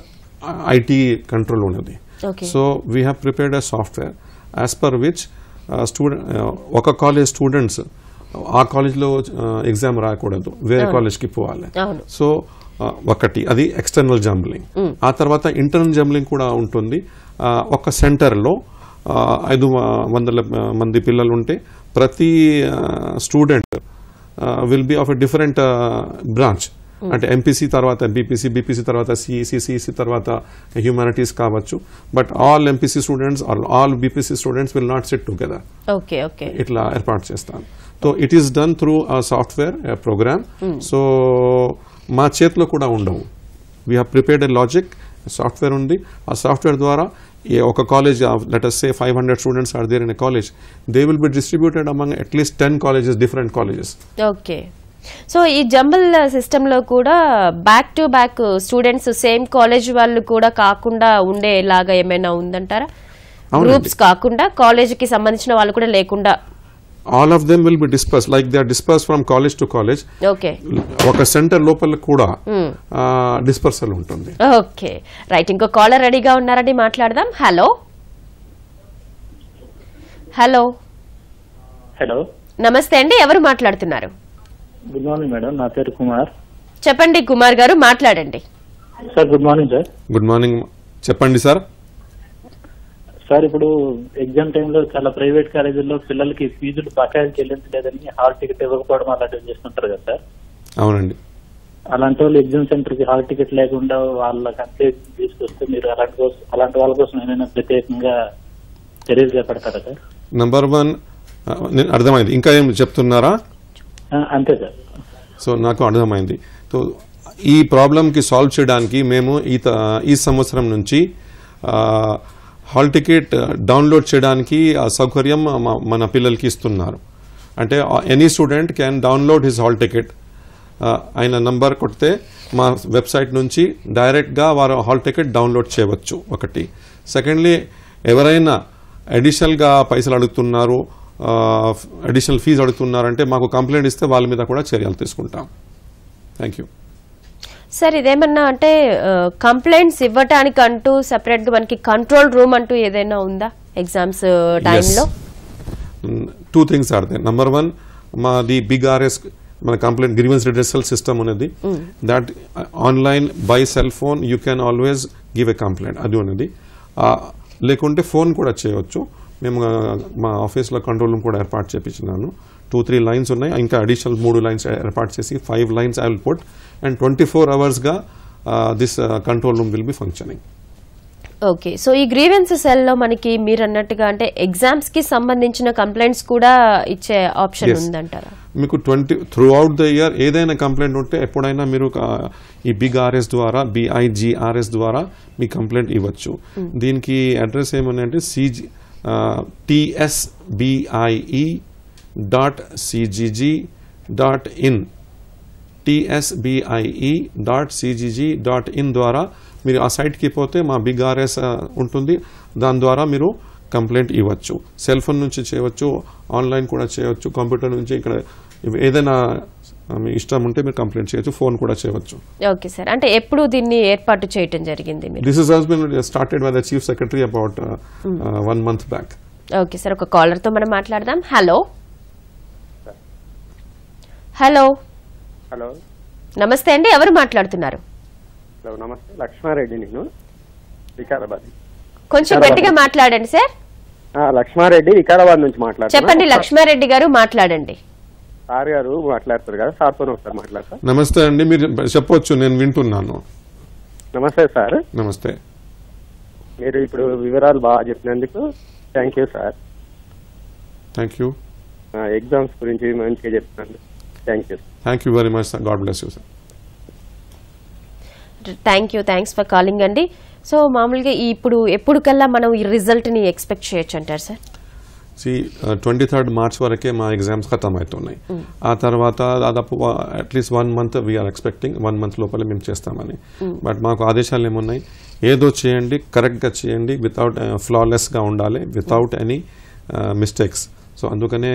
ఐటీ కంట్రోల్ ఉన్నది Okay. So we have prepared a software as per which student ఒక కాలేజ్ స్టూడెంట్స్ ఆ కాలేజ్లో ఎగ్జామ్ రాయకూడదు వేరే కాలేజ్కి పోవాలి అవును. సో ఆ, ఒకటి అది ఎక్స్టర్నల్ జంబ్లింగ్ ఆ తర్వాత ఇంటర్నల్ జంబ్లింగ్ కూడా ఉంటుంది ఆ, ఒక సెంటర్లో ఐదు వ- వందల ఆ, మంది పిల్లలు ఉంటే ప్రతి student will be of a different branch అంటే ఎంపీసీ తర్వాత బీపీసీ బీపీసీ తర్వాత సిఈసి సిఈసి తర్వాత హ్యూమానిటీస్ కావచ్చు but all MPC students all BPC students will not sit together okay okay ఇట్లా ఏర్పాటు చేస్తాను so it is done through software program so మా చేతిలో కూడా ఉండవు we have prepared a logic software ఉంది ఆ సాఫ్ట్వేర్ ద్వారా ఏ ఒక college let's say five hundred students are there in a college they will be distributed among at least ten colleges different colleges okay so ఈ జంబల్ సిస్టంలో కూడా back to back students same college వాళ్ళు కూడా కాకుండా ఉండేలాగా ఏమైనా ఉందంటారా అవునండి. గ్రూప్స్ కాకుండా కాలేజీకి సంబంధించిన వాళ్ళు కూడా లేకుండా all of them will be disperse like they are disperse from college to college okay ఒక సెంటర్ లోపల కూడా డిస్పర్సల్ ఉంటుంది ఓకే రైట్ ఇంకో కాలర్ రెడీగా ఉన్నారండి మాట్లాడదాం హలో హలో హలో నమస్తే అండి ఎవరు మాట్లాడుతున్నారు గుడ్ మార్నింగ్ మేడం నా పేరు కుమార్ చెప్పండి కుమార్ గారు మాట్లాడండి sir good morning sir good morning చెప్పండి సార్ సార్ ఇప్పుడు ఎగ్జామ్ టైంలో చాలా ప్రైవేట్ కాలేజీల్లో పిల్లలకి ఫీజులు బకాయిలు చెల్లించలేదని హాల్ టికెట్ ఇవ్వకపోవడం అలాంటివి చేస్తుంటారు కదా సార్ అవునండి అలాంటి వాళ్ళు ఎగ్జామ్ సెంటర్ కి హాల్ టికెట్ లేకుండా వాళ్ళ కంప్లైంట్ తీసుకొస్తే మీరు అలాంటి కోసం అలాంటి వాళ్ళ కోసం ఏమైనా ప్రత్యేకంగా చర్యలు చేపడతారా సార్ నంబర్ వన్ నేను అర్థమైంది ఇంకా ఏం చెప్తున్నారా ఆ, అంతే సార్ సో నాకు అర్థమైంది సో ఈ ప్రాబ్లంకి సాల్వ్ చేయడానికి మేము ఈ త- ఈ సంవత్సరం నుంచి హాల్ టికెట్ డౌన్లోడ్ చేయడానికి ఆ సౌకర్యం మ- మన పిల్లలకి ఇస్తున్నారు అంటే any student can download his hall ticket ఆయన నంబర్ కొడితే మా వెబ్సైట్ నుంచి డైరెక్ట్గా వారు హాల్ టికెట్ డౌన్లోడ్ చేయవచ్చు ఒకటి సెకండ్లీ ఎవరైనా అడిషనల్గా పైసలు అడుగుతున్నారు అడిషనల్ ఫీజు అడుగుతున్నారంటే మాకు కంప్లైంట్ ఇస్తే వాళ్ళ మీద కూడా చర్యలు తీసుకుంటాం థ్యాంక్ యూ సార్ ఇదేమన్నా అంటే కంప్లైంట్స్ ఇవ్వటానికి అంటూ సెపరేట్ గా మనకి కంట్రోల్ రూమ్ అంటూ ఏదైనా ఉందా ఎగ్జామ్స్ టైంలో two things are there number one మాది బిగ్ ఆర్ఎస్ మన కంప్లైంట్ గ్రీవెన్స్ రిడర్సల్ సిస్టమ్ ఉన్నది that online by cell phone you can always give a complaint అది ఉన్నది ఆ, లేకుంటే ఫోన్ కూడా చేయవచ్చు మేము ఆ, మా ఆఫీస్లో కంట్రోల్ రూమ్ కూడా ఏర్పాటు చేపించినాను టూ త్రీ లైన్స్ ఉన్నాయి ఇంకా అడిషనల్ మూడు లైన్స్ ఏర్పాటు చేసి five lines I will put and twenty four అవర్స్గా this control room will be functioning okay so ఈ గ్రీవెన్స్ సెల్లో మనకి మీరు అన్నట్టుగా అంటే ఎగ్జామ్స్ కి సంబంధించిన కంప్లైంట్స్ కూడా ఇచ్చే ఆప్షన్ Yes. ఉందంటారా మీకు twenty throughout the year ఏదైనా కంప్లైంట్ ఉంటే ఎప్పుడైనా మీరు ఆ, ఈ బిగ్ ఆర్ఎస్ ద్వారా బిఐజిఆర్ఎస్ ద్వారా మీ కంప్లైంట్ ఇవ్వచ్చు దీనికి అడ్రస్ ఏమని అంటే CG TSBIE dot CGG dot in TSBIE dot CGG dot in ద్వారా మీరు ఆ సైట్కి పోతే మా బిగ్ ఆర్ఎస్ ఉంటుంది దాని ద్వారా మీరు కంప్లైంట్ ఇవ్వచ్చు సెల్ ఫోన్ నుంచి చేయవచ్చు ఆన్లైన్ కూడా చేయవచ్చు కంప్యూటర్ నుంచి ఇక్కడ ఇవి ఏదైనా ఆ, మీ ఇష్టం ఉంటే మీరు కంప్లైంట్ చేయొచ్చు ఫోన్ కూడా చేయవచ్చు ఓకే సార్ అంటే ఎప్పుడు దీన్ని ఏర్పాటు చేయటం జరిగింది మీరు this is has been started by the chief secretary about one month back okay sir ఒక కాలర్ తో మనం మాట్లాడదాం హలో హలో హలో నమస్తే అండి ఎవరు మాట్లాడుతున్నారు హలో నమస్తే లక్ష్మారెడ్డి నేను వికారాబాద్ కొంచెం గట్టిగా మాట్లాడండి సార్ ఆ, లక్ష్మారెడ్డి వికారాబాద్ నుంచి మాట్లాడుతున్నా చెప్పండి లక్ష్మారెడ్డి గారు మాట్లాడండి సార్ గారు మాట్లాడుతారు కదా సార్తో ఒకసారి మాట్లాడతా నమస్తే అండి మీరు చెప్పొచ్చు నేను వింటున్నాను నమస్తే సార్ నమస్తే మీరు ఇప్పుడు వివరాలు బాగా చెప్పినందుకు thank you sir thank you ఆ, ఎగ్జామ్స్ గురించి మంచిగా చెప్తున్నాను thank you thank you very much God bless you sir thank you thanks for calling అండి సో మామూలుగా ఈ ఇప్పుడు ఎప్పుడు కల్లా మనం ఈ రిజల్ట్ ని ఎక్స్పెక్ట్ చేయొచ్చు అంటారు సార్ సి ట్వంటీ థర్డ్ మార్చ్ వరకే మా ఎగ్జామ్స్ ఖతం అవుతున్నాయి ఆ తర్వాత దాదాపు at least one month we're expecting one month లోపల మేము చేస్తామని బట్ మాకు ఆదేశాలు ఏమున్నాయి ఏదో చేయండి కరెక్ట్గా చేయండి వితౌట్ ఫ్లాలెస్గా ఉండాలి వితౌట్ ఎనీ మిస్టేక్స్ సో అందుకనే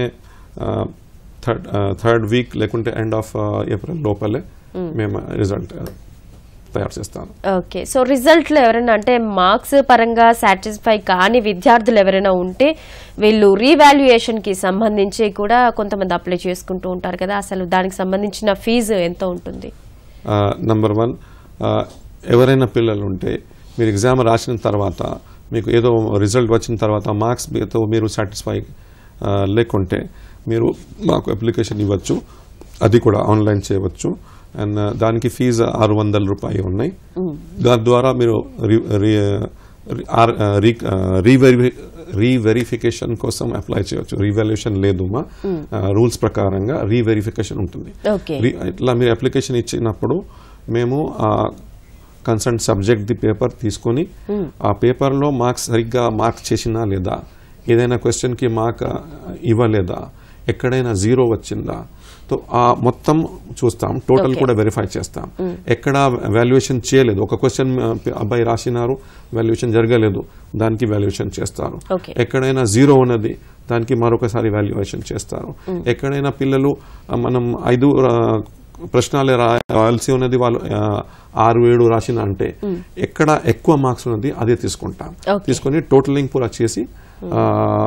థర్డ్ థర్డ్ వీక్ లేకుంటే ఎండ్ ఆఫ్ ఏప్రిల్ లోపలే మేము రిజల్ట్ తయారు చేస్తాను ఓకే సో రిజల్ట్లో ఎవరైనా అంటే మార్క్స్ పరంగా సాటిస్ఫై కాని విద్యార్థులు ఎవరైనా ఉంటే వీళ్ళు రీవాల్యుయేషన్కి సంబంధించి కూడా కొంతమంది అప్లై చేసుకుంటూ ఉంటారు కదా అసలు దానికి సంబంధించిన ఫీజు ఎంత ఉంటుంది నంబర్ వన్ ఎవరైనా పిల్లలు ఉంటే మీరు ఎగ్జామ్ రాసిన తర్వాత మీకు ఏదో రిజల్ట్ వచ్చిన తర్వాత మార్క్స్ తో మీరు సాటిస్ఫై లేకుంటే మీరు మాకు అప్లికేషన్ ఇవ్వచ్చు అది కూడా ఆన్లైన్ చేయవచ్చు అండ్ దానికి ఫీజు ఆరు వందల రూపాయలు ఉన్నాయి దాని ద్వారా మీరు రి- రి- రి- ఆర్- రీ- రీవెరి- రీవెరిఫికేషన్ కోసం అప్లై చేయవచ్చు రీవాల్యుయేషన్ లేదు మా రూల్స్ ప్రకారంగా రీవెరిఫికేషన్ ఉంటుంది ఓకే రి- ఇట్లా మీరు అప్లికేషన్ ఇచ్చినప్పుడు మేము ఆ కన్సర్న్ సబ్జెక్ట్ ది పేపర్ తీసుకొని ఆ పేపర్లో మార్క్స్ సరిగ్గా మార్క్ చేసినా లేదా ఏదైనా క్వశ్చన్కి మార్క్ ఇవ్వలేదా ఎక్కడైనా జీరో వచ్చిందా తో ఆ మొత్తం చూస్తాం టోటల్ కూడా వెరిఫై చేస్తాం ఎక్కడ వాల్యుయేషన్ చేయలేదు ఒక క్వశ్చన్ అబ్బాయి రాసినారు వాల్యుయేషన్ జరగలేదు దానికి వాల్యుయేషన్ చేస్తారు Okay. ఎక్కడైనా జీరో ఉన్నది దానికి మరొకసారి వాల్యుయేషన్ చేస్తారు ఎక్కడైనా పిల్లలు ఆ, మనం ఐదు ఆ, ప్రశ్నలే రాయాల్సి ఉన్నది వాళ్ళు ఆ, ఆరు ఏడు రాసిన అంటే ఎక్కడ ఎక్కువ మార్క్స్ ఉన్నది అదే తీసుకుంటాం Okay. తీసుకొని టోటలింగ్ పూరా చేసి ఆ,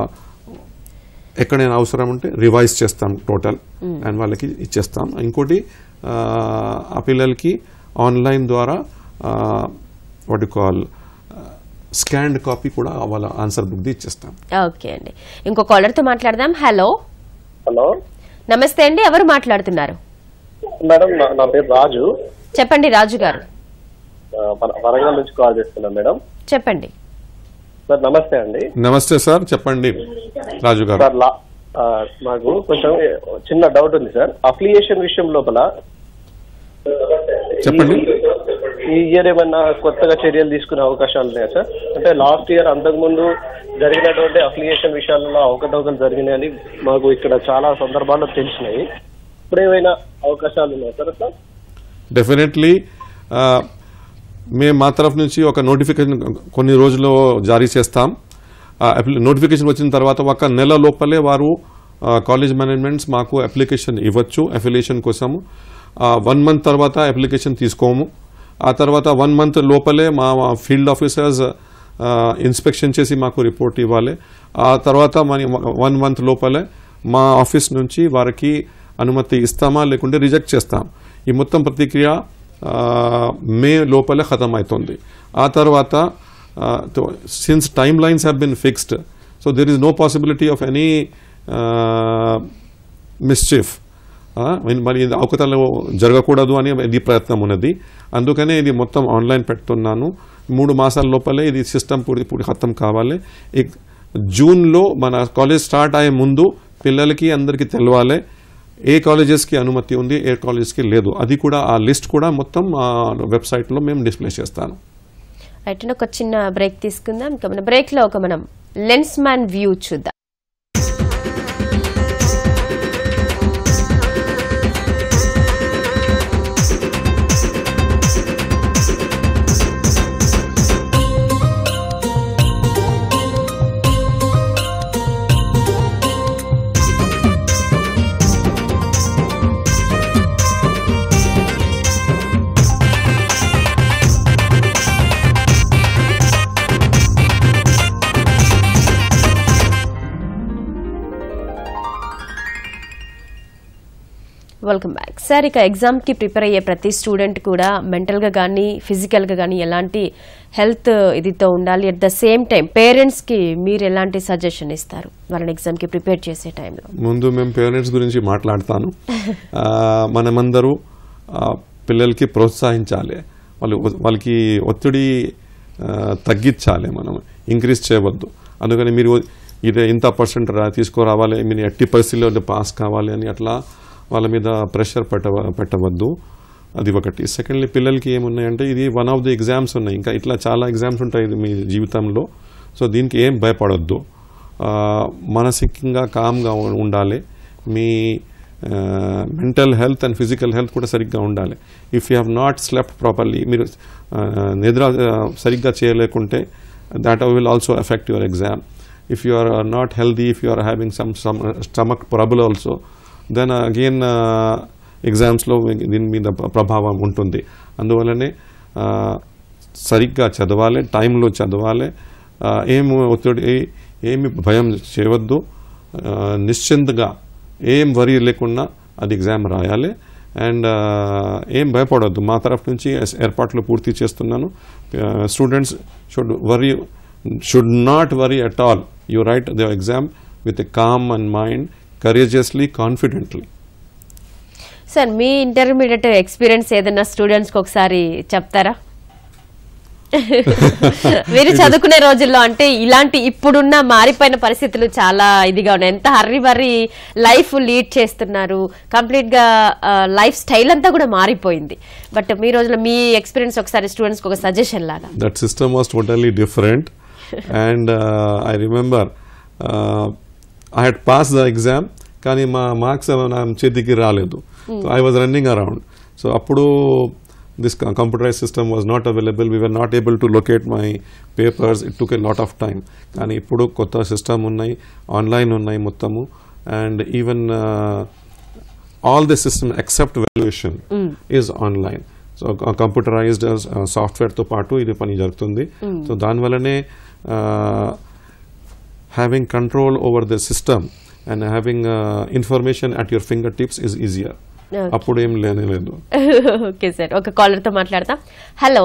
ఎక్కడైనా అవసరం ఉంటే రివైజ్ చేస్తాం టోటల్ అండ్ వాళ్ళకి ఇచ్చేస్తాం ఇంకోటి ఆ, ఆ పిల్లలకి ఆన్లైన్ ద్వారా వాట్ కాల్ స్కాన్డ్ కాపీ కూడా వాళ్ళ ఆన్సర్ బుక్ ది ఇచ్చేస్తాం ఓకే అండి ఇంకో కాలర్తో మాట్లాడదాం హలో హలో నమస్తే అండి ఎవరు మాట్లాడుతున్నారు మేడం నా- నా పేరు రాజు చెప్పండి రాజు గారు ఆ, వర- వరంగల్ నుంచి కాల్ చేస్తున్నాను మేడం చెప్పండి సార్ నమస్తే అండి నమస్తే సార్ చెప్పండి రాజు గారు సార్ లా- ఆ, నాకు కొంచెం చిన్న డౌట్ ఉంది సార్ అఫిలియేషన్ విషయం లోపల చెప్పండి ఈ ఇయర్ ఏమన్నా కొత్తగా చర్యలు తీసుకునే అవకాశాలు ఉన్నాయా సార్ అంటే లాస్ట్ ఇయర్ అంతకుముందు జరిగినటువంటి అఫిలియేషన్ విషయాలలో అవకతవకలు జరిగినాయని మాకు ఇక్కడ చాలా సందర్భాల్లో తెలిసినాయి ఇప్పుడు ఏమైనా అవకాశాలు ఉన్నాయా సార్ సార్ డెఫినెట్లీ ఆ, మేము మా తరఫు నుంచి ఒక నోటిఫికేషన్ కొన్ని రోజుల్లో జారీ చేస్తాం ఆ అప్లి- నోటిఫికేషన్ వచ్చిన తర్వాత ఒక నెల లోపలే వారు ఆ, కాలేజ్ మేనేజ్మెంట్స్ మాకు అప్లికేషన్ ఇవ్వచ్చు అఫిలియేషన్ కోసం వన్ మంత్ తర్వాత అప్లికేషన్ తీసుకోము ఆ తర్వాత వన్ మంత్ లోపలే మా ఫీల్డ్ ఆఫీసర్స్ ఆ, ఇన్స్పెక్షన్ చేసి మాకు రిపోర్ట్ ఇవ్వాలి ఆ తర్వాత మన వన్ మంత్ లోపలే మా ఆఫీస్ నుంచి వారికి అనుమతి ఇస్తామా లేకుంటే రిజెక్ట్ చేస్తాం ఈ మొత్తం ప్రతిక్రియ ఆ, మే లోపలే ఖతం అవుతుంది ఆ తర్వాత since time lines have been fixed so there is no possibility of any mischief మరి ఇది అవకతలు జరగకూడదు అని ఇది ప్రయత్నం ఉన్నది అందుకనే ఇది మొత్తం ఆన్లైన్ పెడుతున్నాను మూడు మాసాల లోపలే ఇది సిస్టమ్ పూర్తి పూర్తి ఖతం కావాలి ఇక్- జూన్లో మన కాలేజ్ స్టార్ట్ అయ్యే ముందు పిల్లలకి అందరికీ తెలవాలి ఏ కాలేజెస్కి అనుమతి ఉంది ఏ కాలేజెస్కి లేదు అది కూడా ఆ లిస్ట్ కూడా మొత్తం ఆ వెబ్సైట్లో మేము డిస్ప్లే చేస్తాను రైట్ అండి ఒక చిన్న బ్రేక్ తీసుకుందాం ఇంకా మన బ్రేక్లో ఒక మనం లెన్స్ మ్యాన్ వ్యూ చూద్దాం వెల్కమ్ బ్యాక్ సార్ ఇక ఎగ్జామ్కి ప్రిపేర్ అయ్యే ప్రతి స్టూడెంట్ కూడా మెంటల్గా కానీ ఫిజికల్గా కానీ ఎలాంటి హెల్త్ ఇదితో ఉండాలి అట్ ద సేమ్ టైం పేరెంట్స్కి మీరు ఎలాంటి సజెషన్ ఇస్తారు వాళ్ళని ఎగ్జామ్కి ప్రిపేర్ చేసే టైంలో ముందు మేము పేరెంట్స్ గురించి మాట్లాడతాను ఆ, మనమందరూ ఆ, పిల్లలకి ప్రోత్సహించాలి వాళ్ళు వాళ్ళకి ఒత్తిడి ఆ, తగ్గించాలి మనం ఇంక్రీజ్ చేయవద్దు అందుకని మీరు ఇదే ఇంత పర్సెంట్ రా తీసుకురావాలి మీరు ఎట్టి పరిస్థితుల్లో పాస్ కావాలి అని అట్లా వాళ్ళ మీద ప్రెషర్ పెట్టవ పెట్టవద్దు అది ఒకటి సెకండ్లీ పిల్లలకి ఏమున్నాయంటే ఇది వన్ ఆఫ్ ది ఎగ్జామ్స్ ఉన్నాయి ఇంకా ఇట్లా చాలా ఎగ్జామ్స్ ఉంటాయి ఇది మీ జీవితంలో సో దీనికి ఏం భయపడొద్దు ఆ, మానసికంగా కామ్గా ఉ- ఉండాలి మీ mental health and physical health కూడా సరిగ్గా ఉండాలి if you have not slept properly మీరు ఆ, నిద్ర ఆ, సరిగ్గా చేయలేకుంటే that will also effect your exam if you are not healthy if you are having some some stomach trouble also then again ఎగ్జామ్స్లో దీని మీద ప్ర- ప్రభావం ఉంటుంది అందువల్లనే ఆ, సరిగ్గా చదవాలి టైంలో చదవాలి ఆ, ఏం ఒత్తిడి ఏ- ఏమి భయం చేయవద్దు ఆ, నిశ్చింతగా ఏం వరి లేకుండా అది ఎగ్జామ్ రాయాలి అండ్ ఏం భయపడవద్దు మా తరఫు నుంచి ఎస్- ఏర్పాట్లు పూర్తి చేస్తున్నాను students should worry should not worry at all you write the exam with a calm and mind courageously confidently sir మీ ఇంటర్మీడియట్ ఎక్స్పీరియన్స్ ఏదైనా స్టూడెంట్స్కి ఒకసారి చెప్తారా మీరు చదువుకునే రోజుల్లో అంటే ఇలాంటి ఇప్పుడున్న మారిపోయిన పరిస్థితులు చాలా ఇదిగా ఉన్నాయి ఎంత హర్రి బర్రి లైఫ్ లీడ్ చేస్తున్నారు కంప్లీట్ గా లైఫ్ స్టైల్ అంతా కూడా మారిపోయింది బట్ మీ రోజుల్లో మీ ఎక్స్పీరియన్స్ ఒకసారి స్టూడెంట్స్ ఒక సజెషన్ లాగా that system was totally different and uh, i remember uh, i had passed the exam కానీ మా మార్క్స్ నా చేతికి రాలేదు so I was running around so అప్పుడు this computerize system was not available we were not able to locate my papers it took a lot of time కానీ ఇప్పుడు కొత్త system ఉన్నాయి ఆన్లైన్ ఉన్నాయి మొత్తము and even all the system except valuation is online so computerized software తో పాటు ఇది పని జరుగుతుంది సో దానివల్లనే having control over the system and having information at your finger tips is easier Okay. అప్పుడు ఏం లేనే లేదు ఓకే సార్ ఒక కాలర్ తో మాట్లాడతాం hello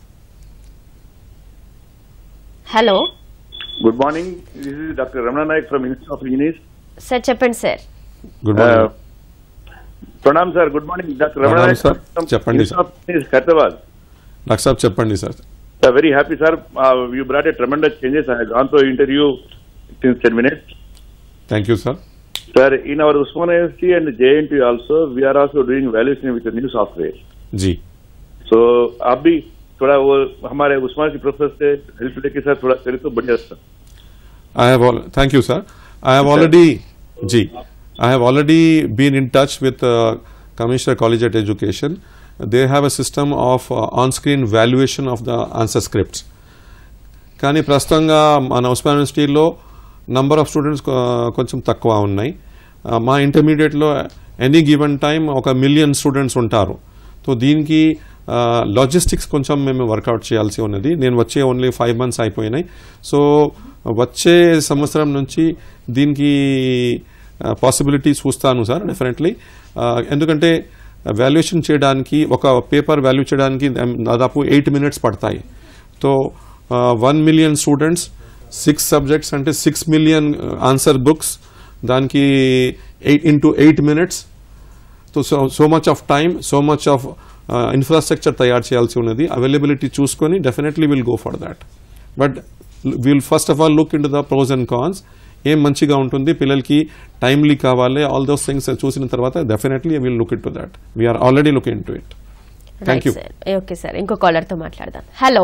hello good morning this is doctor Ramana Nayak from institute of engineers sir చెప్పండి sir good morning ప్రణామ్ sir good morning doctor Ramana ప్రణామ్ నాయక్ sir. చెప్పండి, sir. ఖైరతాబాద్ డాక్టర్ సాబ్ చెప్పండి sir very happy sir you brought a tremendous changes I gone to interview since ten minutes thank you sir sir in our Osman university and JNT also we are also doing valuation with a new software जी so आप भी थोड़ा वो हमारे उस्मान की professor से help लेके sir थोड़ा करें तो बढ़िया sir I have all, thank you, sir. I have already, G, I have already been in touch with uh, Commissioner Collegiate Education. They have a system of uh, on-screen valuation of the answer scripts. కానీ ప్రస్తుతంగా మన ఉస్మాన్ యూనివర్సిటీలో number of students కొంచెం తక్కువ ఉన్నాయి ఆ, మా ఇంటర్మీడియట్లో any given time ఒక మిలియన్ స్టూడెంట్స్ ఉంటారు సో దీనికి లాజిస్టిక్స్ కొంచెం మేము వర్కౌట్ చేయాల్సి ఉన్నది నేను వచ్చే ఓన్లీ ఫైవ్ మంత్స్ అయిపోయినాయి సో వచ్చే సంవత్సరం నుంచి దీనికి పాసిబిలిటీ చూస్తాను సార్ డెఫినెట్లీ ఎందుకంటే వాల్యుయేషన్ చేయడానికి ఒక పేపర్ వాల్యూ చేయడానికి దాదాపు ఎయిట్ మినిట్స్ పడతాయి so one million students six subjects అంటే సిక్స్ మిలియన్ ఆన్సర్ బుక్స్ దానికి eight into eight minutes so so so much of time so much of infrastructure తయారు చేయాల్సి ఉన్నది అవైలబిలిటీ చూసుకొని definitely will go for that but will first of all look into the pros and cons ఏం మంచిగా ఉంటుంది పిల్లలకి timely కావాలి all those things చూసిన తర్వాత definitely will look it to that we are already look into it thank you sir okay sir ఇంకో caller తో మాట్లాడదాం హలో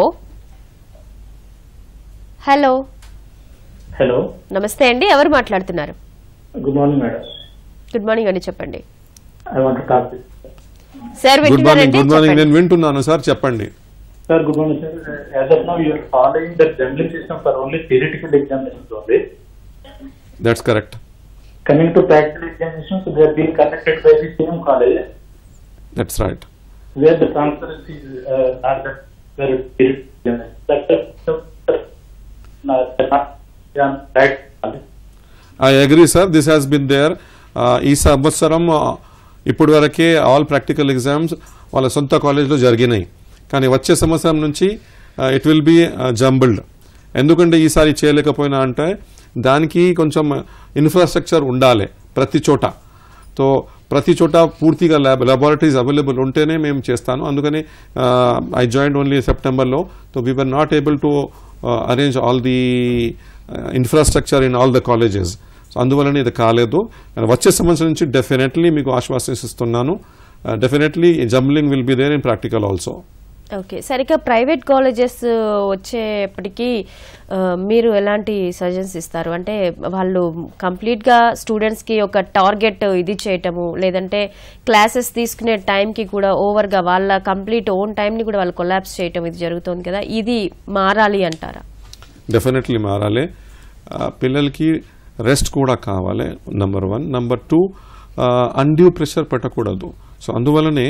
హలో హలో నమస్తే అండి ఎవరు మాట్లాడుతున్నారు good morning madam good morning అండి చెప్పండి I want talk sir good morning వింటున్నారండి గుడ్ మార్నింగ్ చెప్పండి. నేను వింటున్నాను సార్ చెప్పండి sir good morning sir as of now you are following the general system for only theoretical examinations only that's correct coming to practical examinations, they are being conducted by the same college that's right where the transparency is uh, not that very theoretical. That's the not not right college. I agree sir this has been there ఈ సంవత్సరం uh, ఇప్పటి వరకే all practical exams వాళ్ళ సొంత కాలేజ్లో జరిగినాయి కానీ వచ్చే సంవత్సరం నుంచి ఇట్ విల్ బి జంబుల్డ్ ఎందుకంటే ఈసారి చేయలేకపోయినా అంటే దానికి కొంచెం ఇన్ఫ్రాస్ట్రక్చర్ ఉండాలి ప్రతి చోట సో ప్రతి చోట పూర్తిగా ల్యాబ్ లాబొరేటరీస్ అవైలబుల్ ఉంటేనే మేము చేస్తాను అందుకని ఐ జాయిన్ ఓన్లీ సెప్టెంబర్లో so we were not able to arrange all the infrastructure in all the colleges so అందువలన ఇది కాలేదు వచ్చే సంవత్సరం నుంచి డెఫినెట్లీ మీకు ఆశ్వాసిస్తున్నాను definitely jumbling will be there in practical also okay సరిగ్గా ప్రైవేట్ కాలేజెస్ వచ్చేప్పటికి ఆ, మీరు ఎలాంటి సజెషన్స్ ఇస్తారు అంటే వాళ్ళు కంప్లీట్గా స్టూడెంట్స్కి ఒక టార్గెట్ ఇది చేయటము లేదంటే క్లాసెస్ తీసుకునే టైంకి కూడా ఓవర్గా వాళ్ళ కంప్లీట్ ఓన్ టైంని కూడా వాళ్ళు కొలాప్స్ చేయటం ఇది జరుగుతుంది కదా ఇది మారాలి అంటారా డెఫినెట్లీ మారాలి ఆ, పిల్లలకి రెస్ట్ కూడా కావాలి number one number two undue pressure పెట్టకూడదు సో అందువలనే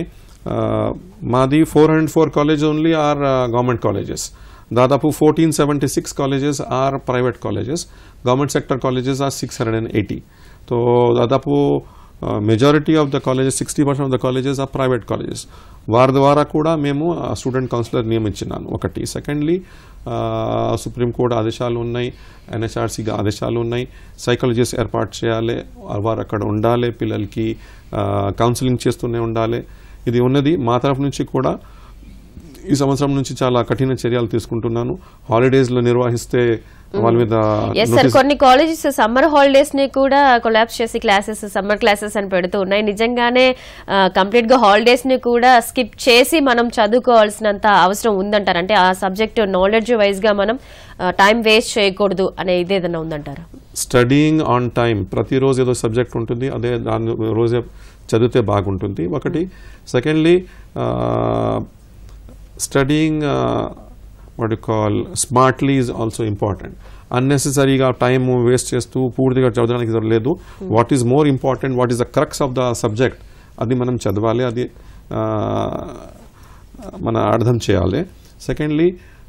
మాది four hundred four college only are government colleges దాదాపు fourteen seventy six colleges are private colleges government sector colleges are six hundred and eighty so దాదాపు majority of the colleges sixty percent of the colleges are private colleges వారి ద్వారా కూడా మేము student counsellor నియమించినాను ఒకటి secondly supreme court ఆదేశాలు ఉన్నాయి ఎన్హెచ్ఆర్సీగా ఆదేశాలు ఉన్నాయి సైకాలజిస్ట్ ఏర్పాటు చేయాలి వారు అక్కడ ఉండాలి పిల్లలకి కౌన్సిలింగ్ చేస్తూనే ఉండాలి ఇది ఉన్నది మా తరఫు నుంచి కూడా ఈ సంవత్సరం నుంచి చాలా కఠిన చర్యలు తీసుకుంటున్నాను హాలిడేస్ లో నిర్వహిస్తే వాళ్ళ మీద ఎస్ సార్ notice- కొన్ని కాలేజెస్ సమ్మర్ హాలిడేస్ ని కూడా కొలాప్స్ చేసి క్లాసెస్ సమ్మర్ క్లాసెస్ అని పెడుతూ ఉన్నాయి నిజంగానే కంప్లీట్ గా హాలిడేస్ ని కూడా స్కిప్ చేసి మనం చదువుకోవాల్సినంత అవసరం ఉందంటారు అంటే ఆ సబ్జెక్ట్ నాలెడ్జ్ వైజ్ గా మనం టైం వేస్ట్ చేయకూడదు అనే ఇది ఏదైనా ఉందంటారా స్టడీయింగ్ ఆన్ టైం ప్రతిరోజు ఏదో సబ్జెక్ట్ ఉంటుంది అదే దాని రోజే చదివితే బాగుంటుంది ఒకటి secondly studying what you call smartly is also important అన్నెసెసరీగా టైం వేస్ట్ చేస్తూ పూర్తిగా చదవడానికి లేదు what is more important what is the crux of the subject అది మనం చదవాలి అది ఆ, మన అర్థం చేయాలి సెకండ్లీ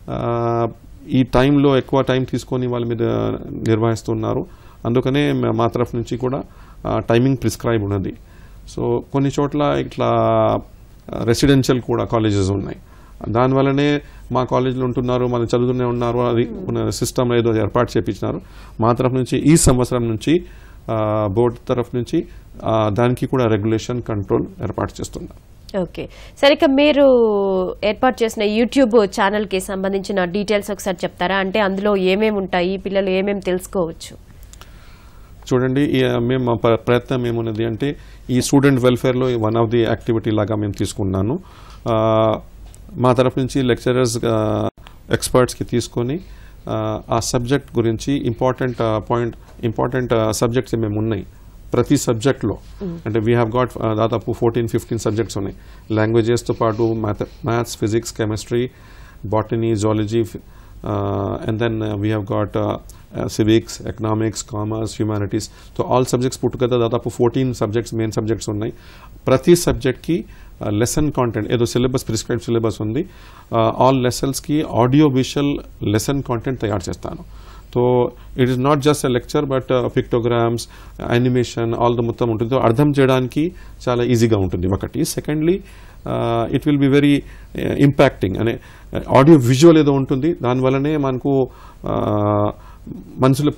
ఈ టైంలో ఎక్కువ టైం తీసుకొని వాళ్ళ మీద నిర్వహిస్తున్నారు అందుకనే మ- మా తరఫు నుంచి కూడా టైమింగ్ ప్రిస్క్రైబ్ ఉన్నది సో కొన్ని చోట్ల ఇట్లా రెసిడెన్షియల్ కూడా కాలేజెస్ ఉన్నాయి దానివల్లనే మా కాలేజీలో ఉంటున్నారు మనం చదువుతూనే ఉన్నారు అది సిస్టమ్ ఏదో ఏర్పాటు చేపించినారు మా తరఫు నుంచి ఈ సంవత్సరం నుంచి బోర్డు తరఫు నుంచి ఆ, దానికి కూడా రెగ్యులేషన్ కంట్రోల్ ఏర్పాటు చేస్తున్నారు ఓకే సరే ఇక మీరు ఏర్పాటు చేసిన యూట్యూబ్ ఛానల్ కి సంబంధించిన డీటెయిల్స్ ఒకసారి చెప్తారా అంటే అందులో ఏమేమి ఉంటాయి పిల్లలు ఏమేమి తెలుసుకోవచ్చు చూడండి ఈ, మేము మా ప్ర- ప్రయత్నం ఏమున్నది అంటే ఈ స్టూడెంట్ వెల్ఫేర్లో వన్ ఆఫ్ ది యాక్టివిటీ లాగా మేము తీసుకున్నాను ఆ, మా తరఫు నుంచి లెక్చరర్స్ ఎక్స్పర్ట్స్కి తీసుకొని ఆ, ఆ సబ్జెక్ట్ గురించి ఇంపార్టెంట్ పాయింట్ ఇంపార్టెంట్ సబ్జెక్ట్స్ మేము ఉన్నాయి ప్రతి సబ్జెక్ట్లో అంటే వీ హ్యావ్ గాట్ దాదాపు ఫోర్టీన్ ఫిఫ్టీన్ సబ్జెక్ట్స్ ఉన్నాయి లాంగ్వేజెస్తో పాటు math maths physics chemistry botany zoology and then we have got civics economics commerce humanities so all subjects put కదా దాదాపు ఫోర్టీన్ సబ్జెక్ట్స్ మెయిన్ సబ్జెక్ట్స్ ఉన్నాయి ప్రతి సబ్జెక్ట్కి లెసన్ కాంటెంట్ ఏదో సిలబస్ ప్రిస్క్రైబ్ సిలబస్ ఉంది ఆల్ లెసన్స్కి ఆడియో విజువల్ లెసన్ కాంటెంట్ తయారు చేస్తాను so it is not just a lecture but pictograms animation all the మొత్తం ఉంటుంది So, అర్థం చేయడానికి చాలా ఈజీగా ఉంటుంది ఒకటి secondly it will be very impacting అనే ఆడియో విజువల్ ఏదో ఉంటుంది దానివల్లనే మనకు uh, మనుషులు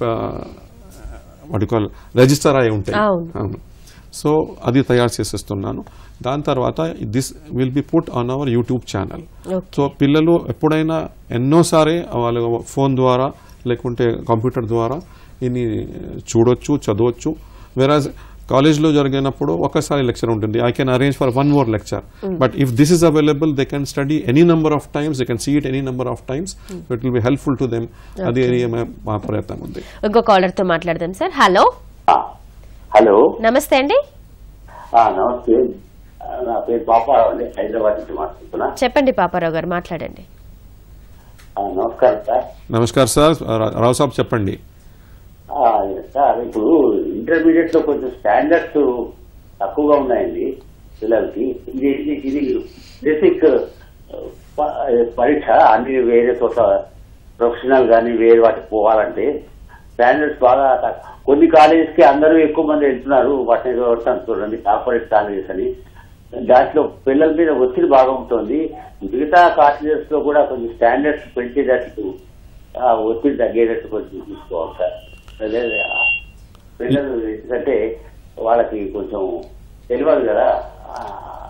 వాటి కాల్ రిజిస్టర్ అయి ఉంటాయి అవును. అవును సో అది తయారు చేసేస్తున్నాను దాని తర్వాత this will be put on our YouTube channel Okay. So పిల్లలు ఎప్పుడైనా ఎన్నోసారి వాళ్ళ ఫోన్ ద్వారా లేకుంటే కంప్యూటర్ ద్వారా ఇది చూడొచ్చు చదవచ్చు వెరాజ్ కాలేజ్లో జరిగినప్పుడు ఒకసారి లెక్చర్ ఉంటుంది I can arrange for one more lecture but if this is available they can study any number of times they can see it any number of times it will be helpful to them అది మా ప్రయత్నం ఉంది ఇంకో caller తో మాట్లాడదాం sir hello hello నమస్తే అండి ఆ, నమస్తే ఆ, నా పేరు పాపారావు అండి హైదరాబాద్ నుంచి మాట్లాడుతున్నా చెప్పండి పాపారావు గారు మాట్లాడండి ఆ, నమస్కారం సార్ నమస్కార్ సార్ రా- రావు సాబ్ చెప్పండి ఆ, సార్ ఇప్పుడు ఇంటర్మీడియట్ లో కొంచెం స్టాండర్డ్స్ తక్కువగా ఉన్నాయండి పిల్లలకి ఇది ఇది- ఇది బేసిక్ ప- పరీక్ష అన్ని వేరే చోట్ల ప్రొఫెషనల్ కానీ వేరే వాటికి పోవాలంటే స్టాండర్డ్స్ బాగా తక్కువ. కొన్ని కాలేజెస్ కి అందరూ ఎక్కువ మంది వెళ్తున్నారు వాటిని ఏదో పెడతాను చూడండి కార్పొరేట్ కాలేజెస్ అని దాంట్లో పిల్లల మీద ఒత్తిడి బాగా ఉంటుంది మిగతా కాలేజెస్ లో కూడా కొంచెం స్టాండర్డ్స్ పెంచేటట్టు ఆ ఒత్తిడి తగ్గేటట్టు కొంచెం చూసుకోవాలి సార్ అదే ఆ పిల్లలు ఎందుకంటే వాళ్ళకి కొంచెం తెలియదు కదా ఆ,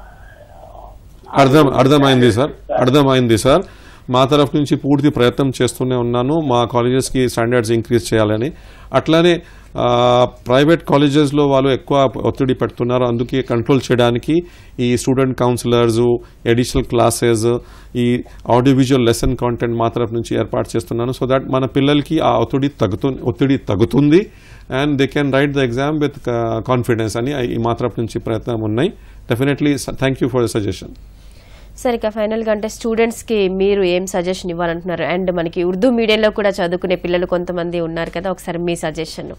అర్థం అర్థమైంది సార్ అర్థమైంది సార్ మా తరఫు నుంచి పూర్తి ప్రయత్నం చేస్తూనే ఉన్నాను మా కాలేజెస్కి స్టాండర్డ్స్ ఇంక్రీజ్ చేయాలని అట్లానే ఆ, ప్రైవేట్ కాలేజెస్లో వాళ్ళు ఎక్కువ ఒత్తిడి పెడుతున్నారు అందుకే కంట్రోల్ చేయడానికి ఈ స్టూడెంట్ కౌన్సిలర్స్ ఎడిషనల్ క్లాసెస్ ఈ ఆడియో విజువల్ లెసన్ కాంటెంట్ మా తరఫు నుంచి ఏర్పాటు చేస్తున్నాను సో దట్ మన పిల్లలకి ఆ ఒత్తిడి తగ్గుతు ఒత్తిడి తగ్గుతుంది and they can write the exam with confidence అని ఈ మా తరఫు నుంచి ప్రయత్నం ఉన్నాయి definitely thank you for the suggestion సరే ఇక ఫైనల్ గా అంటే స్టూడెంట్స్ కి మీరు ఏం సజెషన్ ఇవ్వాలంటున్నారు అండ్ మనకి ఉర్దూ మీడియంలో కూడా చదువుకునే పిల్లలు కొంతమంది ఉన్నారు కదా ఒకసారి మీ సజెషన్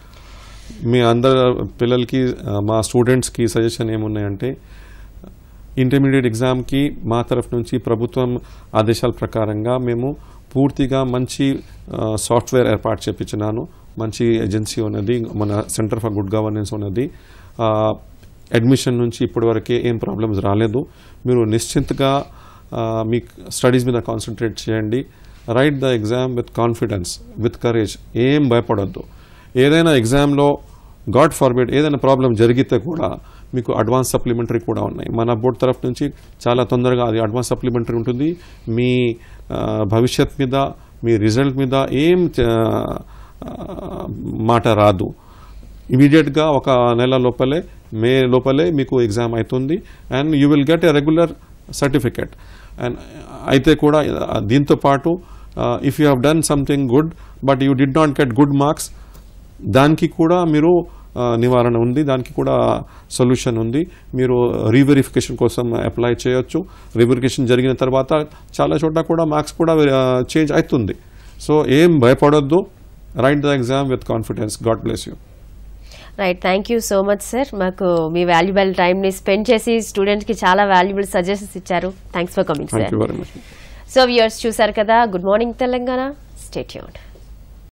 మీ అందరు పిల్లలకి ఆ, మా స్టూడెంట్స్కి సజెషన్ ఏమున్నాయంటే ఇంటర్మీడియట్ ఎగ్జామ్కి మా తరఫు నుంచి ప్రభుత్వం ఆదేశాల ప్రకారంగా మేము పూర్తిగా మంచి సాఫ్ట్వేర్ ఏర్పాటు చేపించినాను మంచి ఏజెన్సీ ఉన్నది మన సెంటర్ ఫర్ గుడ్ గవర్నెన్స్ ఉన్నది ఆ, అడ్మిషన్ నుంచి ఇప్పటివరకే ఏం ప్రాబ్లమ్స్ రాలేదు మీరు నిశ్చింతగా ఆ, మీ స్టడీస్ మీద కాన్సన్ట్రేట్ చేయండి write the exam with confidence with courage ఏం భయపడొద్దు ఏదైనా ఎగ్జామ్లో గాడ్ ఫార్బిడ్ ఏదైనా ప్రాబ్లం జరిగితే కూడా మీకు అడ్వాన్స్ సప్లిమెంటరీ కూడా ఉన్నాయి మన బోర్డు తరఫు నుంచి చాలా తొందరగా అది అడ్వాన్స్ సప్లిమెంటరీ ఉంటుంది మీ ఆ, భవిష్యత్ మీద మీ రిజల్ట్ మీద ఏం ఆ, ఆ, మాట రాదు ఇమీడియట్గా ఒక నెల లోపలే మే లోపలే మీకు ఎగ్జామ్ అవుతుంది and you will get a regular certificate and అయితే కూడా ఆ, దీంతో పాటు if you have done something good but you did not get good marks దానికి కూడా మీరు ఆ, నివారణ ఉంది దానికి కూడా సొల్యూషన్ ఉంది మీరు రీవెరిఫికేషన్ కోసం అప్లై చేయొచ్చు రీవెరిఫికేషన్ జరిగిన తర్వాత చాలా చోట్ల కూడా మార్క్స్ కూడా చేంజ్ అవుతుంది సో ఏం భయపడొద్దు write the exam with confidence God bless you right thank you so much sir మాకు మీ వాల్యుబుల్ టైంని స్పెండ్ చేసి స్టూడెంట్స్కి చాలా వాల్యుబుల్ సజెషన్స్ ఇచ్చారు thanks for coming thank sir you very much so viewers చూసారు కదా గుడ్ మార్నింగ్ తెలంగాణ స్టేట్యూన్